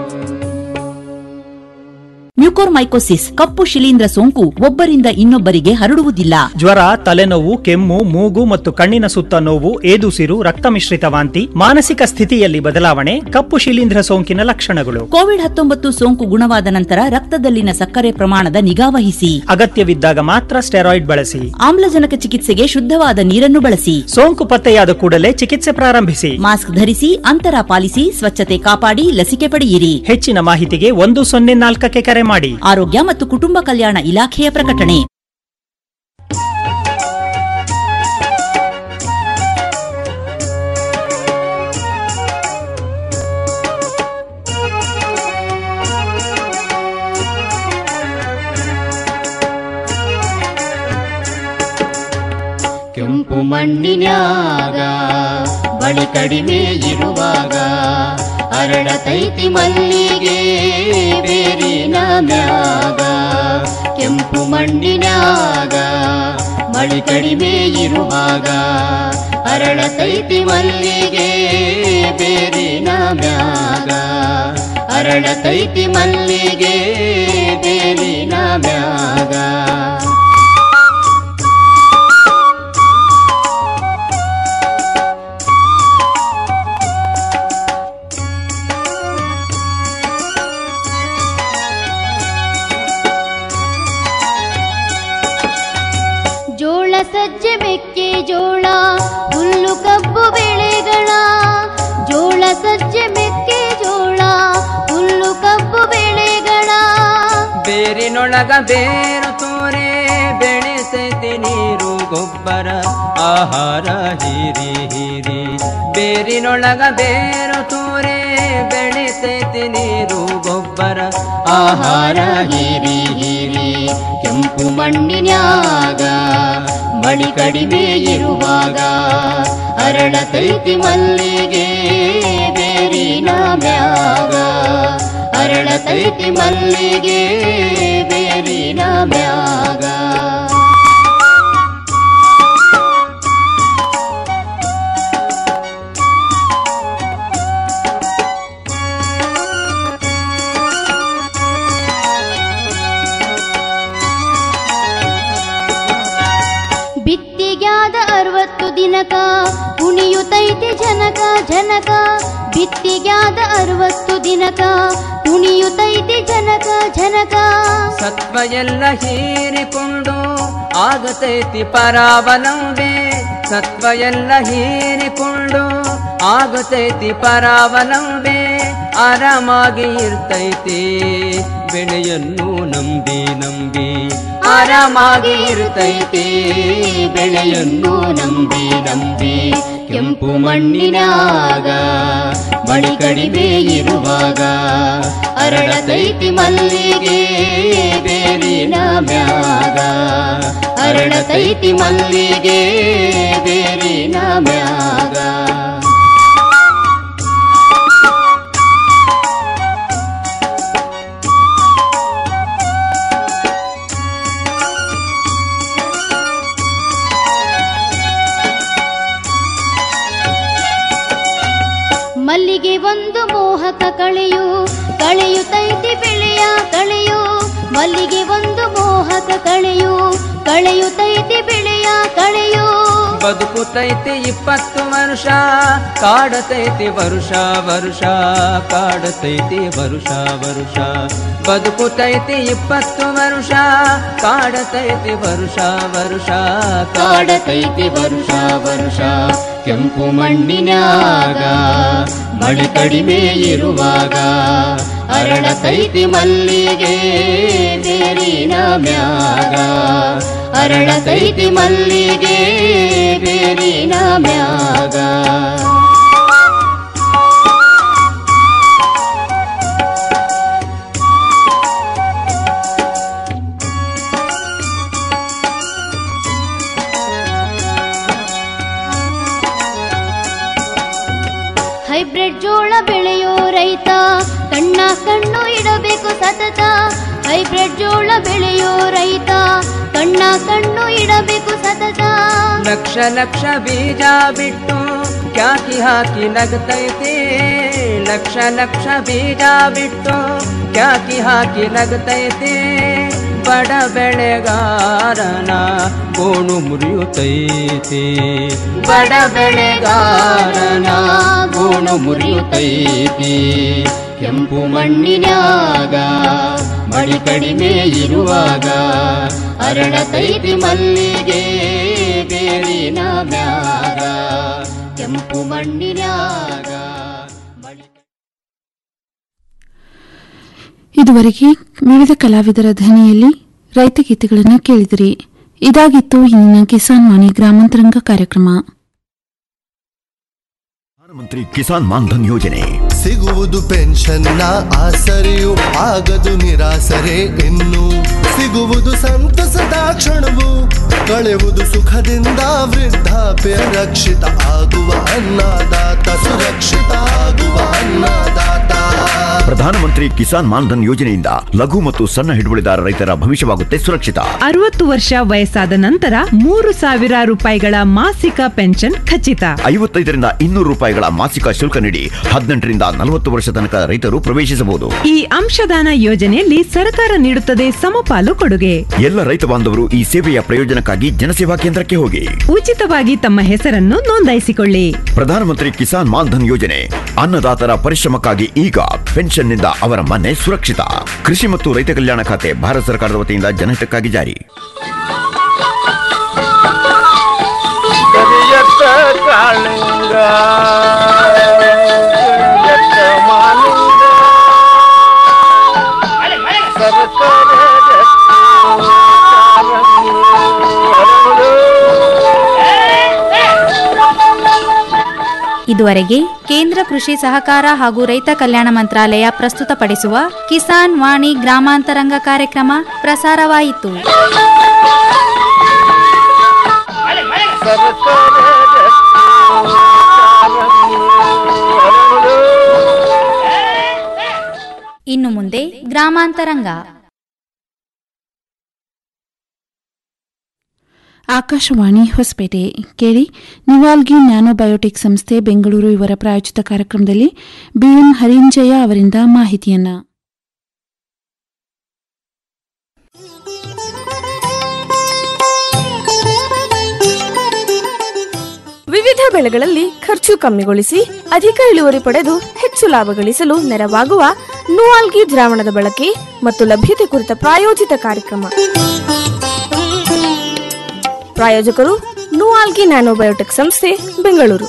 ಮ್ಯೂಕೋರ್ಮೈಕೋಸಿಸ್ ಕಪ್ಪು ಶಿಲೀಂಧ್ರ ಸೋಂಕು ಒಬ್ಬರಿಂದ ಇನ್ನೊಬ್ಬರಿಗೆ ಹರಡುವುದಿಲ್ಲ ಜ್ವರ ತಲೆನೋವು ಕೆಮ್ಮು ಮೂಗು ಮತ್ತು ಕಣ್ಣಿನ ಸುತ್ತ ನೋವು ಏದುಸಿರು ರಕ್ತ ಮಿಶ್ರಿತ ವಾಂತಿ ಮಾನಸಿಕ ಸ್ಥಿತಿಯಲ್ಲಿ ಬದಲಾವಣೆ ಕಪ್ಪು ಶಿಲೀಂಧ್ರ ಸೋಂಕಿನ ಲಕ್ಷಣಗಳು ಕೋವಿಡ್ ಹತ್ತೊಂಬತ್ತು ಸೋಂಕು ಗುಣವಾದ ನಂತರ ರಕ್ತದಲ್ಲಿನ ಸಕ್ಕರೆ ಪ್ರಮಾಣದ ನಿಗಾವಹಿಸಿ ಅಗತ್ಯವಿದ್ದಾಗ ಮಾತ್ರ ಸ್ಟೆರಾಯ್ಡ್ ಬಳಸಿ ಆಮ್ಲಜನಕ ಚಿಕಿತ್ಸೆಗೆ ಶುದ್ಧವಾದ ನೀರನ್ನು ಬಳಸಿ ಸೋಂಕು ಪತ್ತೆಯಾದ ಕೂಡಲೇ ಚಿಕಿತ್ಸೆ ಪ್ರಾರಂಭಿಸಿ ಮಾಸ್ಕ್ ಧರಿಸಿ ಅಂತರ ಪಾಲಿಸಿ ಸ್ವಚ್ಛತೆ ಕಾಪಾಡಿ ಲಸಿಕೆ ಪಡೆಯಿರಿ ಹೆಚ್ಚಿನ ಮಾಹಿತಿಗೆ ಒಂದು ಸೊನ್ನೆ ನಾಲ್ಕಕ್ಕೆ ಕರೆ ಮಾಡಿ ಆರೋಗ್ಯ ಮತ್ತು ಕುಟುಂಬ ಕಲ್ಯಾಣ ಇಲಾಖೆಯ ಪ್ರಕಟಣೆ ಕೆಂಪು ಮಣ್ಣಿನ್ಯಾಗ ಬಳಿ ಕಡಿಮೆ ಇರುವಾಗ ಅರಳತೈತಿ ಮಲ್ಲಿಗೆ ಬೇರಿನ ಮ್ಯಾಗ ಕೆಂಪು ಮಣ್ಣಿನ್ಯಾಗ ಮಳಿ ಕಡಿಮೆ ಇರುವಾಗ ಅರಳತೈತಿ ಮಲ್ಲಿಗೆ ಬೇರಿನ ಮ್ಯಾಗ ಅರಳತೈತಿ ಮಲ್ಲಿಗೆ ಬೇರಿನ ಮ್ಯಾಗ ಜೋಳ ಸಜ್ಜೆ ಮೆಕ್ಕೆ ಜೋಳ ಹುಲ್ಲು ಕಬ್ಬು ಬೆಳೆಗಳ ಜೋಳ ಸಜ್ಜೆ ಮೆಕ್ಕೆ ಜೋಳ ಹುಲ್ಲು ಬೇರಿನೊಳಗ ಬೇರು ತೋರೆ ಬೆಳೆಸೈತಿ ನೀರು ಗೊಬ್ಬರ ಆಹಾರ ಹೀರಿ ಹೀರಿ ಬೇರಿನೊಳಗ ಬೇರು ತೋರೆ ಬೆಳೆಸೈತಿ ನೀರು ಗೊಬ್ಬರ ಆಹಾರ ಹೀರಿ ಹೀರಿ ಕೆಂಪು ಮಣ್ಣಿನ್ಯಾಗ ಮಳಿ ಕಡಿಮೆ ಇರುವಾಗ ಅರಳತೈತಿ ಮಲ್ಲಿಗೆ ಬೇರಿನ ಮ್ಯಾಗ ಅರಳತೈತಿ ಮಲ್ಲಿಗೆ ಬೇರಿನ ಮ್ಯಾಗ ಬಿತ್ತಿಗ್ಯಾದ ಅರವತ್ತು ದಿನಕ ಕುಣಿಯುತ್ತೈತಿ ಜನಕ ಜನಕ ಬಿತ್ತಿಗ್ಯಾದ ಅರವತ್ತು ದಿನಕ ಕುಣಿಯುತ್ತೈತಿ ಜನಕ ಜನಕ ಸತ್ವ ಎಲ್ಲ ಹೀರಿಕೊಂಡು ಆಗತೈತಿ ಪರಾವಲಂಬೆ ಸತ್ವ ಎಲ್ಲ ಹೀರಿಕೊಂಡು ಆಗತೈತಿ ಪರಾವಲಂಬೆ ಆರಾಮಾಗಿ ಇರ್ತೈತಿ ಬೆಳೆಯನ್ನು ನಂಬಿ ನಂಬಿ ಆರಾಮಾಗಿ ಇರ್ತೈತಿ ಬೆಳೆಯನ್ನು ನಂಬಿ ನಂಬಿ ಕೆಂಪು ಮಣ್ಣಿನಾಗ ಮಳಿ ಕಡಿಮೆ ಇರುವಾಗ ಅರಳತೈತಿ ಮಲ್ಲಿಗೆ ಬೇರಿನ ಮ್ಯಾಗ ಅರಳತೈತಿ ಮಲ್ಲಿಗೆ ಬೇರಿನ ಮ್ಯಾಗ ಮಲ್ಲಿಗೆ ಒಂದು ಮೋಹಕ ಕಳೆಯು ಕಳೆಯುತ್ತೈತಿ ಬೆಳೆಯ ಕಳೆಯು ಮಲ್ಲಿಗೆ ಒಂದು ಮೋಹಕ ಕಳೆಯು ಕಳೆಯುತ್ತೈತಿ ಬೆಳೆಯ ಕಳೆಯು ಬದುಕುತೈತಿ ಇಪ್ಪತ್ತು ವರ್ಷ ಕಾಡತೈತಿ ವರುಷ ವರುಷ ಕಾಡತೈತಿ ವರುಷ ವರುಷ ಬದುಕುತೈತಿ ಇಪ್ಪತ್ತು ವರ್ಷ ಕಾಡತೈತಿ ವರುಷ ವರುಷ ಕಾಡತೈತಿ ವರುಷ ವರುಷ ಕೆಂಪು ಮಣ್ಣಿನ್ಯಾಗ ಮಳಿ ಕಡಿಮೆ ಇರುವಾಗ ಅರಳತೈತಿ ಮಲ್ಲಿಗೆ ಬೇರಿನ ಮ್ಯಾಗ ಅರಳತೈತಿ ಮಲ್ಲಿಗೆ ಬೇರಿನ ಮ್ಯಾಗ ಹೈಬ್ರಿಡ್ ಜೋಳ ಬೆಳೆಯೋ ರೈತ ಕಣ್ಣ ಕಣ್ಣು ಇಡಬೇಕು ಸತತ ಹೈಬ್ರಿಡ್ ಜೋಳ ಬೆಳೆಯೋ ರೈತ ಕಣ್ಣ ಕಣ್ಣು ಇಡಬೇಕು ಸತತ ಲಕ್ಷ ಲಕ್ಷ ಬೀಜ ಬಿಟ್ಟು ಕ್ಯಾಕಿ ಹಾಕಿ ನಗತೈತಿ ಲಕ್ಷ ಲಕ್ಷ ಬೀಜ ಬಿಟ್ಟು ಕ್ಯಾಕಿ ಹಾಕಿ ನಗತೈತಿ ಬಡ ಬೆಳೆಗಾರನ ಗೋಣು ಮುರಿಯುತ್ತೈತಿ ಬಡ ಬೆಳೆಗಾರನ ಗೋಣು ಮುರಿಯುತ್ತೈತಿ ಕೆಂಪು ಮಣ್ಣಿನ್ಯಾಗ ಮಳಿ ಕಡಿಮೆ ಇರುವಾಗ ಅರಳತೈತಿ ಮಲ್ಲಿಗೆ ಬೇರಿನ ಮ್ಯಾಗ ಕೆಂಪು ಮಣ್ಣಿನ್ಯಾಗ ಇದುವರೆಗೆ ವಿವಿಧ ಕಲಾವಿದರ ಧ್ವನಿಯಲ್ಲಿ ರೈತಗೀತೆಗಳನ್ನು ಕೇಳಿದಿರಿ ಇದಾಗಿತ್ತು ಇಂದಿನ ಕಿಸಾನ್ ವಾಣಿ ಗ್ರಾಮಾಂತರಂಗ ಕಾರ್ಯಕ್ರಮ ಪ್ರಧಾನಮಂತ್ರಿ ಕಿಸಾನ್ ಮಾನ್ಧನ್ ಯೋಜನೆ ಸಿಗುವುದು ಪೆನ್ಷನ್ನ ಆಸರೆಯು ಆಗದು ನಿರಾಸರೆ ಇನ್ನು ಸಿಗುವುದು ಸಂತಸದ ಕ್ಷಣವು ಕಳೆವುದು ಸುಖದಿಂದ ವೃದ್ಧಾಪ್ಯ ರಕ್ಷಿತ ಆಗುವ ಅನ್ನದಾತ ಸುರಕ್ಷಿತ ಆಗುವ ಅನ್ನದಾತ ಪ್ರಧಾನಮಂತ್ರಿ ಕಿಸಾನ್ ಮಾನ್ಧನ್ ಯೋಜನೆಯಿಂದ ಲಘು ಮತ್ತು ಸಣ್ಣ ಹಿಡುವಳಿದಾರ ರೈತರ ಭವಿಷ್ಯವಾಗುತ್ತೆ ಸುರಕ್ಷಿತ ಅರವತ್ತು ವರ್ಷ ವಯಸ್ಸಾದ ನಂತರ ಮೂರು ಸಾವಿರ ರೂಪಾಯಿಗಳ ಮಾಸಿಕ ಪೆನ್ಷನ್ ಖಚಿತ ಐವತ್ತೈದರಿಂದ ಇನ್ನೂರು ರೂಪಾಯಿಗಳ ಮಾಸಿಕ ಶುಲ್ಕ ನೀಡಿ ಹದಿನೆಂಟರಿಂದ ನಲವತ್ತು ವರ್ಷ ತನಕ ರೈತರು ಪ್ರವೇಶಿಸಬಹುದು ಈ ಅಂಶದಾನ ಯೋಜನೆಯಲ್ಲಿ ಸರ್ಕಾರ ನೀಡುತ್ತದೆ ಸಮಪಾಲು ಕೊಡುಗೆ ಎಲ್ಲ ರೈತ ಬಾಂಧವರು ಈ ಸೇವೆಯ ಪ್ರಯೋಜನಕ್ಕಾಗಿ ಜನಸೇವಾ ಕೇಂದ್ರಕ್ಕೆ ಹೋಗಿ ಉಚಿತವಾಗಿ ತಮ್ಮ ಹೆಸರನ್ನು ನೋಂದಾಯಿಸಿಕೊಳ್ಳಿ ಪ್ರಧಾನಮಂತ್ರಿ ಕಿಸಾನ್ ಮಾನ್ಧನ್ ಯೋಜನೆ ಅನ್ನದಾತರ ಪರಿಶ್ರಮಕ್ಕಾಗಿ ಈಗ ಪೆನ್ಷನ್ನಿಂದ ಅವರ ಮನೆ ಸುರಕ್ಷಿತ ಕೃಷಿ ಮತ್ತು ರೈತ ಕಲ್ಯಾಣ ಖಾತೆ ಭಾರತ ಸರ್ಕಾರದ ವತಿಯಿಂದ ಜನಹಿತಕ್ಕಾಗಿ ಜಾರಿ ಕರಿಯತ್ತ ಕಾಳಿಂಗ ಕರಿಯತ್ತ ಮಾಲಿಂಗ ಸರಸರ ಗಟ್ಟಿ ಇದುವರೆಗೆ ಕೇಂದ್ರ ಕೃಷಿ ಸಹಕಾರ ಹಾಗೂ ರೈತ ಕಲ್ಯಾಣ ಮಂತ್ರಾಲಯ ಪ್ರಸ್ತುತಪಡಿಸುವ ಕಿಸಾನ್ ವಾಣಿ ಗ್ರಾಮಾಂತರಂಗ ಕಾರ್ಯಕ್ರಮ ಪ್ರಸಾರವಾಯಿತು ಇನ್ನು ಮುಂದೆ ಗ್ರಾಮಾಂತರಂಗ ಆಕಾಶವಾಣಿ ಹೊಸಪೇಟೆ ಕೇಳಿ ನಿವಾಲ್ಗಿ ನ್ಯಾನೋಬಯೋಟಿಕ್ ಸಂಸ್ಥೆ ಬೆಂಗಳೂರು ಇವರ ಪ್ರಾಯೋಜಿತ ಕಾರ್ಯಕ್ರಮದಲ್ಲಿ ಬಿಎನ್ ಹರಿಂಜಯ ಅವರಿಂದ ಮಾಹಿತಿಯನ್ನ ವಿವಿಧ ಬೆಳೆಗಳಲ್ಲಿ ಖರ್ಚು ಕಮ್ಮಿಗೊಳಿಸಿ ಅಧಿಕ ಇಳುವರಿ ಪಡೆದು ಹೆಚ್ಚು ಲಾಭ ಗಳಿಸಲು ನೆರವಾಗುವ ನೂಆಲ್ಗಿ ದ್ರಾವಣದ ಬಳಕೆ ಮತ್ತು ಲಭ್ಯತೆ ಕುರಿತ ಪ್ರಾಯೋಜಿತ ಕಾರ್ಯಕ್ರಮ ಪ್ರಾಯೋಜಕರು ನೂಆಲ್ಗಿ ನ್ಯಾನೋಬಯೋಟೆಕ್ ಸಂಸ್ಥೆ ಬೆಂಗಳೂರು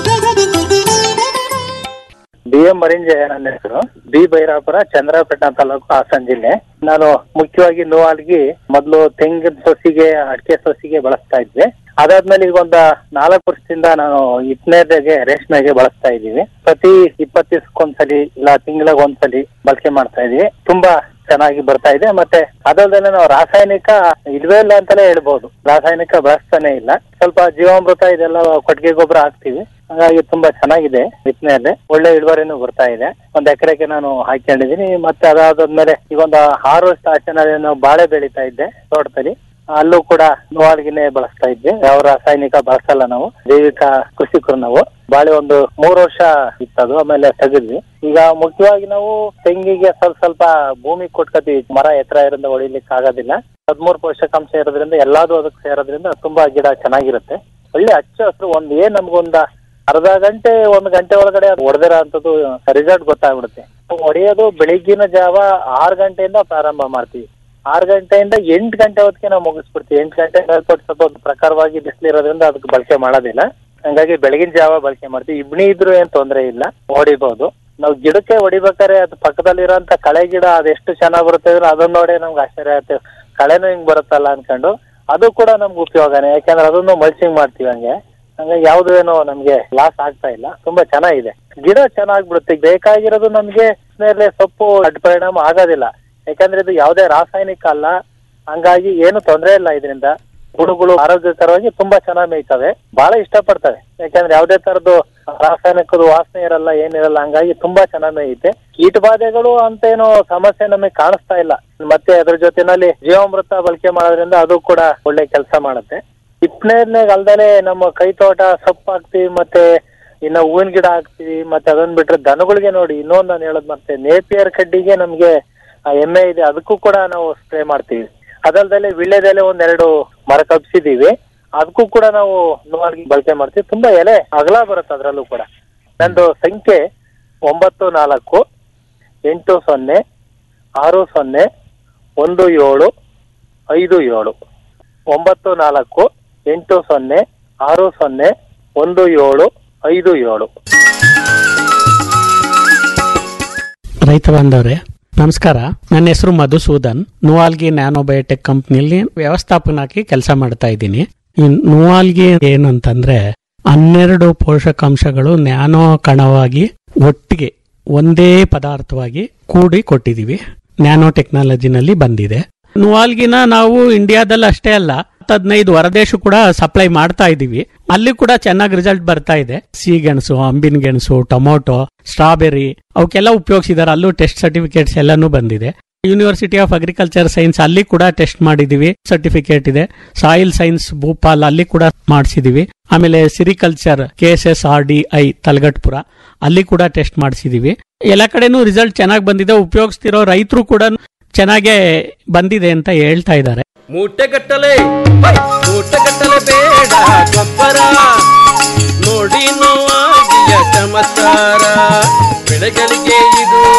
ಬಿ ಎಂ ಮರಿಂಜಯ ನನ್ನ ಹೆಸರು ಬಿ ಭೈರಾಪುರ ಚಂದ್ರಪಟ್ಟಣ ತಾಲೂಕು ಹಾಸನ ಜಿಲ್ಲೆ ನಾನು ಮುಖ್ಯವಾಗಿ ನೋವಾಲ್ಗಿ ಮೊದಲು ತೆಂಗಿನ ಸೊಸಿಗೆ ಅಡಿಕೆ ಸೊಸಿಗೆ ಬಳಸ್ತಾ ಇದ್ದೆ ಅದಾದ್ಮೇಲೆ ಈಗ ಒಂದು ನಾಲ್ಕು ವರ್ಷದಿಂದ ನಾನು ಹಿಪ್ಪನೇರಿಗೆ ರೇಷ್ಮೆಗೆ ಬಳಸ್ತಾ ಇದ್ದೀವಿ ಪ್ರತಿ ಇಪ್ಪತ್ತು ದಿವಸಕ್ಕೊಂದ್ಸಲಿ ಇಲ್ಲ ತಿಂಗಳಿಗೆ ಒಂದ್ಸಲಿ ಬಳಕೆ ಮಾಡ್ತಾ ಇದೀವಿ ತುಂಬಾ ಚೆನ್ನಾಗಿ ಬರ್ತಾ ಇದೆ ಮತ್ತೆ ಅದಲ್ಲದೆ ನಾವು ರಾಸಾಯನಿಕ ಇಲ್ವೇ ಇಲ್ಲ ಅಂತಾನೆ ಹೇಳ್ಬೋದು ರಾಸಾಯನಿಕ ಬಳಸ್ತಾನೆ ಇಲ್ಲ ಸ್ವಲ್ಪ ಜೀವಾಮೃತ ಇದೆಲ್ಲ ಕೊಟ್ಟಿಗೆ ಗೊಬ್ಬರ ಹಾಕ್ತಿವಿ ಹಾಗಾಗಿ ತುಂಬಾ ಚೆನ್ನಾಗಿದೆ ಬಿತ್ತನೆಯಲ್ಲಿ ಒಳ್ಳೆ ಇಳುವರಿನೂ ಬರ್ತಾ ಇದೆ ಒಂದ್ ಎಕರೆಗೆ ನಾನು ಹಾಕೊಂಡಿದೀನಿ ಮತ್ತೆ ಅದಾದ್ಮೇಲೆ ಈಗ ಒಂದು ಆರು ವರ್ಷ ಆಚೆ ನಾನು ಬಾಳೆ ಬೆಳೀತಾ ಇದ್ದೆ ತೋಟದಲ್ಲಿ ಅಲ್ಲೂ ಕೂಡ ನೋವಾಲ್ಗಿನೇ ಬಳಸ್ತಾ ಇದ್ದೆ ಯಾವ ರಾಸಾಯನಿಕ ಬಳಸಲ್ಲ ನಾವು ಜೈವಿಕ ಕೃಷಿಕರು ನಾವು ಬಾಳೆ ಒಂದು ಮೂರು ವರ್ಷ ಇತ್ತದು ಆಮೇಲೆ ತೆಗೆದ್ವಿ ಈಗ ಮುಖ್ಯವಾಗಿ ನಾವು ತೆಂಗಿಗೆ ಸ್ವಲ್ಪ ಸ್ವಲ್ಪ ಭೂಮಿ ಕೊಟ್ಕೋತೀವಿ ಮರ ಎತ್ತರ ಇರೋದ್ರಿಂದ ಹೊಡಿಲಿಕ್ಕೆ ಆಗೋದಿಲ್ಲ ಹದಿಮೂರು ಪೋಷಕಾಂಶ ಇರೋದ್ರಿಂದ ಎಲ್ಲಾದು ಅದಕ್ಕೆ ಸೇರೋದ್ರಿಂದ ತುಂಬಾ ಗಿಡ ಚೆನ್ನಾಗಿರುತ್ತೆ ಒಳ್ಳೆ ಹಚ್ಚ ಹಸಿರು ಒಂದ್ ಏನ್ ನಮ್ಗೊಂದ ಅರ್ಧ ಗಂಟೆ ಒಂದ್ ಗಂಟೆ ಒಳಗಡೆ ಅದು ಹೊಡೆದಿರೋ ಅಂತದ್ದು ರಿಸಲ್ಟ್ ಗೊತ್ತಾಗ್ಬಿಡುತ್ತೆ ಹೊಡೆಯೋದು ಬೆಳಿಗ್ಗಿನ ಜಾವ ಆರು ಗಂಟೆಯಿಂದ ಪ್ರಾರಂಭ ಮಾಡ್ತೀವಿ ಆರು ಗಂಟೆಯಿಂದ ಎಂಟು ಗಂಟೆ ಹೊತ್ತಿಗೆ ನಾವು ಮುಗಿಸ್ಬಿಡ್ತೀವಿ ಎಂಟು ಗಂಟೆ ಮೇಲ್ಪಟ್ಟು ಸ್ವಲ್ಪ ಒಂದು ಪ್ರಕಾರವಾಗಿ ಬಿಸಿಲಿರೋದ್ರಿಂದ ಅದಕ್ಕೆ ಬಳಕೆ ಮಾಡೋದಿಲ್ಲ ಹಂಗಾಗಿ ಬೆಳಗಿನ ಜಾವ ಬಳಕೆ ಮಾಡ್ತೀವಿ ಇಬ್ಣಿ ಇದ್ರು ಏನ್ ತೊಂದರೆ ಇಲ್ಲ ಹೊಡಿಬಹುದು ನಾವು ಗಿಡಕ್ಕೆ ಹೊಡಿಬೇಕಾದ್ರೆ ಅದು ಪಕ್ಕದಲ್ಲಿರೋಂತ ಕಳೆ ಗಿಡ ಅದೆಷ್ಟು ಚೆನ್ನಾಗ್ ಬರುತ್ತೆ ಅಂದ್ರೆ ಅದನ್ನ ನೋಡಿ ನಮ್ಗೆ ಆಶ್ಚರ್ಯ ಆಗುತ್ತೆ ಕಳೆನೂ ಹಿಂಗ್ ಬರುತ್ತಲ್ಲ ಅನ್ಕೊಂಡು ಅದು ಕೂಡ ನಮ್ಗೆ ಉಪಯೋಗನೇ ಯಾಕಂದ್ರೆ ಅದನ್ನು ಮಲ್ಚಿಂಗ್ ಮಾಡ್ತೀವಿ ಹಂಗೆ ಹಂಗಾಗಿ ಯಾವ್ದು ಏನೋ ನಮ್ಗೆ ಲಾಸ್ ಆಗ್ತಾ ಇಲ್ಲ ತುಂಬಾ ಚೆನ್ನಾಗಿದೆ ಗಿಡ ಚೆನ್ನಾಗ್ ಬಿಡುತ್ತೆ ಬೇಕಾಗಿರೋದು ನಮ್ಗೆ ಮೇಲೆ ಸೊಪ್ಪು ಅಡ್ಡ ಪರಿಣಾಮ ಆಗೋದಿಲ್ಲ ಯಾಕಂದ್ರೆ ಇದು ಯಾವುದೇ ರಾಸಾಯನಿಕ ಅಲ್ಲ ಹಂಗಾಗಿ ಏನು ತೊಂದರೆ ಇಲ್ಲ ಇದರಿಂದ ಹುಡುಗಳು ಆರೋಗ್ಯಕರವಾಗಿ ತುಂಬಾ ಚೆನ್ನಾಗಿ ಮೇಯ್ತವೆ ಬಹಳ ಇಷ್ಟಪಡ್ತವೆ ಯಾಕಂದ್ರೆ ಯಾವುದೇ ತರದ್ದು ರಾಸಾಯನಿಕದ ವಾಸನೆ ಇರಲ್ಲ ಏನಿರಲ್ಲ ಹಂಗಾಗಿ ತುಂಬಾ ಚೆನ್ನಾಗಿ ಮೇಯುತ್ತೆ ಕೀಟ ಬಾಧೆಗಳು ಅಂತ ಏನು ಸಮಸ್ಯೆ ನಮಗೆ ಕಾಣಿಸ್ತಾ ಇಲ್ಲ ಮತ್ತೆ ಅದ್ರ ಜೊತೆನಲ್ಲಿ ಜೀವಾಮೃತ ಬಳಕೆ ಮಾಡೋದ್ರಿಂದ ಅದು ಕೂಡ ಒಳ್ಳೆ ಕೆಲಸ ಮಾಡುತ್ತೆ ಹಿಪ್ಪನೇರ್ನಾಗ ಅಲ್ದಲೆ ನಮ್ಮ ಕೈ ತೋಟ ಸೊಪ್ಪು ಹಾಕ್ತಿವಿ ಮತ್ತೆ ಇನ್ನ ಹೂವಿನ ಗಿಡ ಹಾಕ್ತಿವಿ ಮತ್ತೆ ಅದನ್ನ ಬಿಟ್ರೆ ದನಗಳಿಗೆ ನೋಡಿ ಇನ್ನೊಂದು ನಾನು ಹೇಳೋದ್ ಮತ್ತೆ ನೇಪಿಯರ್ ಕಡ್ಡಿಗೆ ನಮ್ಗೆ ಆ ಎಮ್ಮೆ ಇದೆ ಅದಕ್ಕೂ ಕೂಡ ನಾವು ಸ್ಪ್ರೇ ಮಾಡ್ತೀವಿ ಅದಲ್ದಲೆ ವಿಳ್ಳೆದೆಲೆ ಒಂದೆರಡು ಮರ ಕಬ್ಸಿದೀವಿ ಅದಕ್ಕೂ ಕೂಡ ನಾವು ನೋವಾಗಿ ಬಳಕೆ ಮಾಡ್ತೀವಿ ತುಂಬಾ ಎಲೆ ಅಗಲ ಬರುತ್ತೆ ಅದರಲ್ಲೂ ಕೂಡ ನಂದು ಸಂಖ್ಯೆ ಒಂಬತ್ತು ನಾಲ್ಕು ಎಂಟು ಸೊನ್ನೆ ಆರು ಸೊನ್ನೆ ಒಂದು ಏಳು ಐದು ಏಳು ಒಂಬತ್ತು ನಾಲ್ಕು ಎಂಟು ಸೊನ್ನೆ ಆರು ಸೊನ್ನೆ ಒಂದು ಏಳು ಐದು ಏಳು ರೈತ ಬಾಂಧವ್ರೆ ನಮಸ್ಕಾರ ನನ್ನ ಹೆಸರು ಮಧುಸೂದನ್ ನುವಾಲ್ಗಿ ನ್ಯಾನೋಬಯೋಟೆಕ್ ಕಂಪ್ನಿಯಲ್ಲಿ ವ್ಯವಸ್ಥಾಪನಾಗಿ ಕೆಲಸ ಮಾಡ್ತಾ ಇದ್ದೀನಿ ಈ ನುವಾಲ್ಗಿ ಏನಂತಂದ್ರೆ ಹನ್ನೆರಡು ಪೋಷಕಾಂಶಗಳು ನ್ಯಾನೋ ಕಣವಾಗಿ ಒಟ್ಟಿಗೆ ಒಂದೇ ಪದಾರ್ಥವಾಗಿ ಕೂಡಿ ಕೊಟ್ಟಿದೀವಿ ನ್ಯಾನೋ ಟೆಕ್ನಾಲಜಿನಲ್ಲಿ ಬಂದಿದೆ ನುವಾಲ್ಗಿನ ನಾವು ಇಂಡಿಯಾದಲ್ಲಿ ಅಷ್ಟೇ ಅಲ್ಲ ಹದಿನೈದು ಹೊರದೇಶ ಕೂಡ ಸಪ್ಲೈ ಮಾಡ್ತಾ ಇದೀವಿ ಅಲ್ಲಿ ಕೂಡ ಚೆನ್ನಾಗಿ ರಿಸಲ್ಟ್ ಬರ್ತಾ ಇದೆ ಸಿಗೆಣಸು ಅಂಬಿನ ಗೆಣಸು ಟೊಮೊಟೊ ಸ್ಟ್ರಾಬೆರಿ ಅವಕ್ಕೆಲ್ಲ ಉಪಯೋಗಿಸಿದಾರೆ ಅಲ್ಲೂ ಟೆಸ್ಟ್ ಸರ್ಟಿಫಿಕೇಟ್ಸ್ ಎಲ್ಲಾನು ಬಂದಿದೆ ಯೂನಿವರ್ಸಿಟಿ ಆಫ್ ಅಗ್ರಿಕಲ್ಚರ್ ಸೈನ್ಸ್ ಅಲ್ಲಿ ಕೂಡ ಟೆಸ್ಟ್ ಮಾಡಿದೀವಿ ಸರ್ಟಿಫಿಕೇಟ್ ಇದೆ ಸಾಯಿಲ್ ಸೈನ್ಸ್ ಭೂಪಾಲ್ ಅಲ್ಲಿ ಕೂಡ ಮಾಡಿಸಿದೀವಿ ಆಮೇಲೆ sericulture K S S R D I Talagatpura ಅಲ್ಲಿ ಕೂಡ ಟೆಸ್ಟ್ ಮಾಡಿಸಿದೀವಿ ಎಲ್ಲ ಕಡೆನೂ ರಿಸಲ್ಟ್ ಚೆನ್ನಾಗಿ ಬಂದಿದೆ ಉಪಯೋಗಿಸ್ತಿರೋ ರೈತರು ಕೂಡ ಚೆನ್ನಾಗೇ ಬಂದಿದೆ ಅಂತ ಹೇಳ್ತಾ ಇದ್ದಾರೆ ಮೂಟೆಗಟ್ಟಲೆ ಹೈ, ಮೂಟೆಗಟ್ಟಲೆ ಬೇಡ ಗೊಬ್ಬರ ನೋಡಿ ನೋವಾಗಿಯ ಚಮತ್ಕಾರ ಬೆಳೆಗಳಿಗೆ ಇದು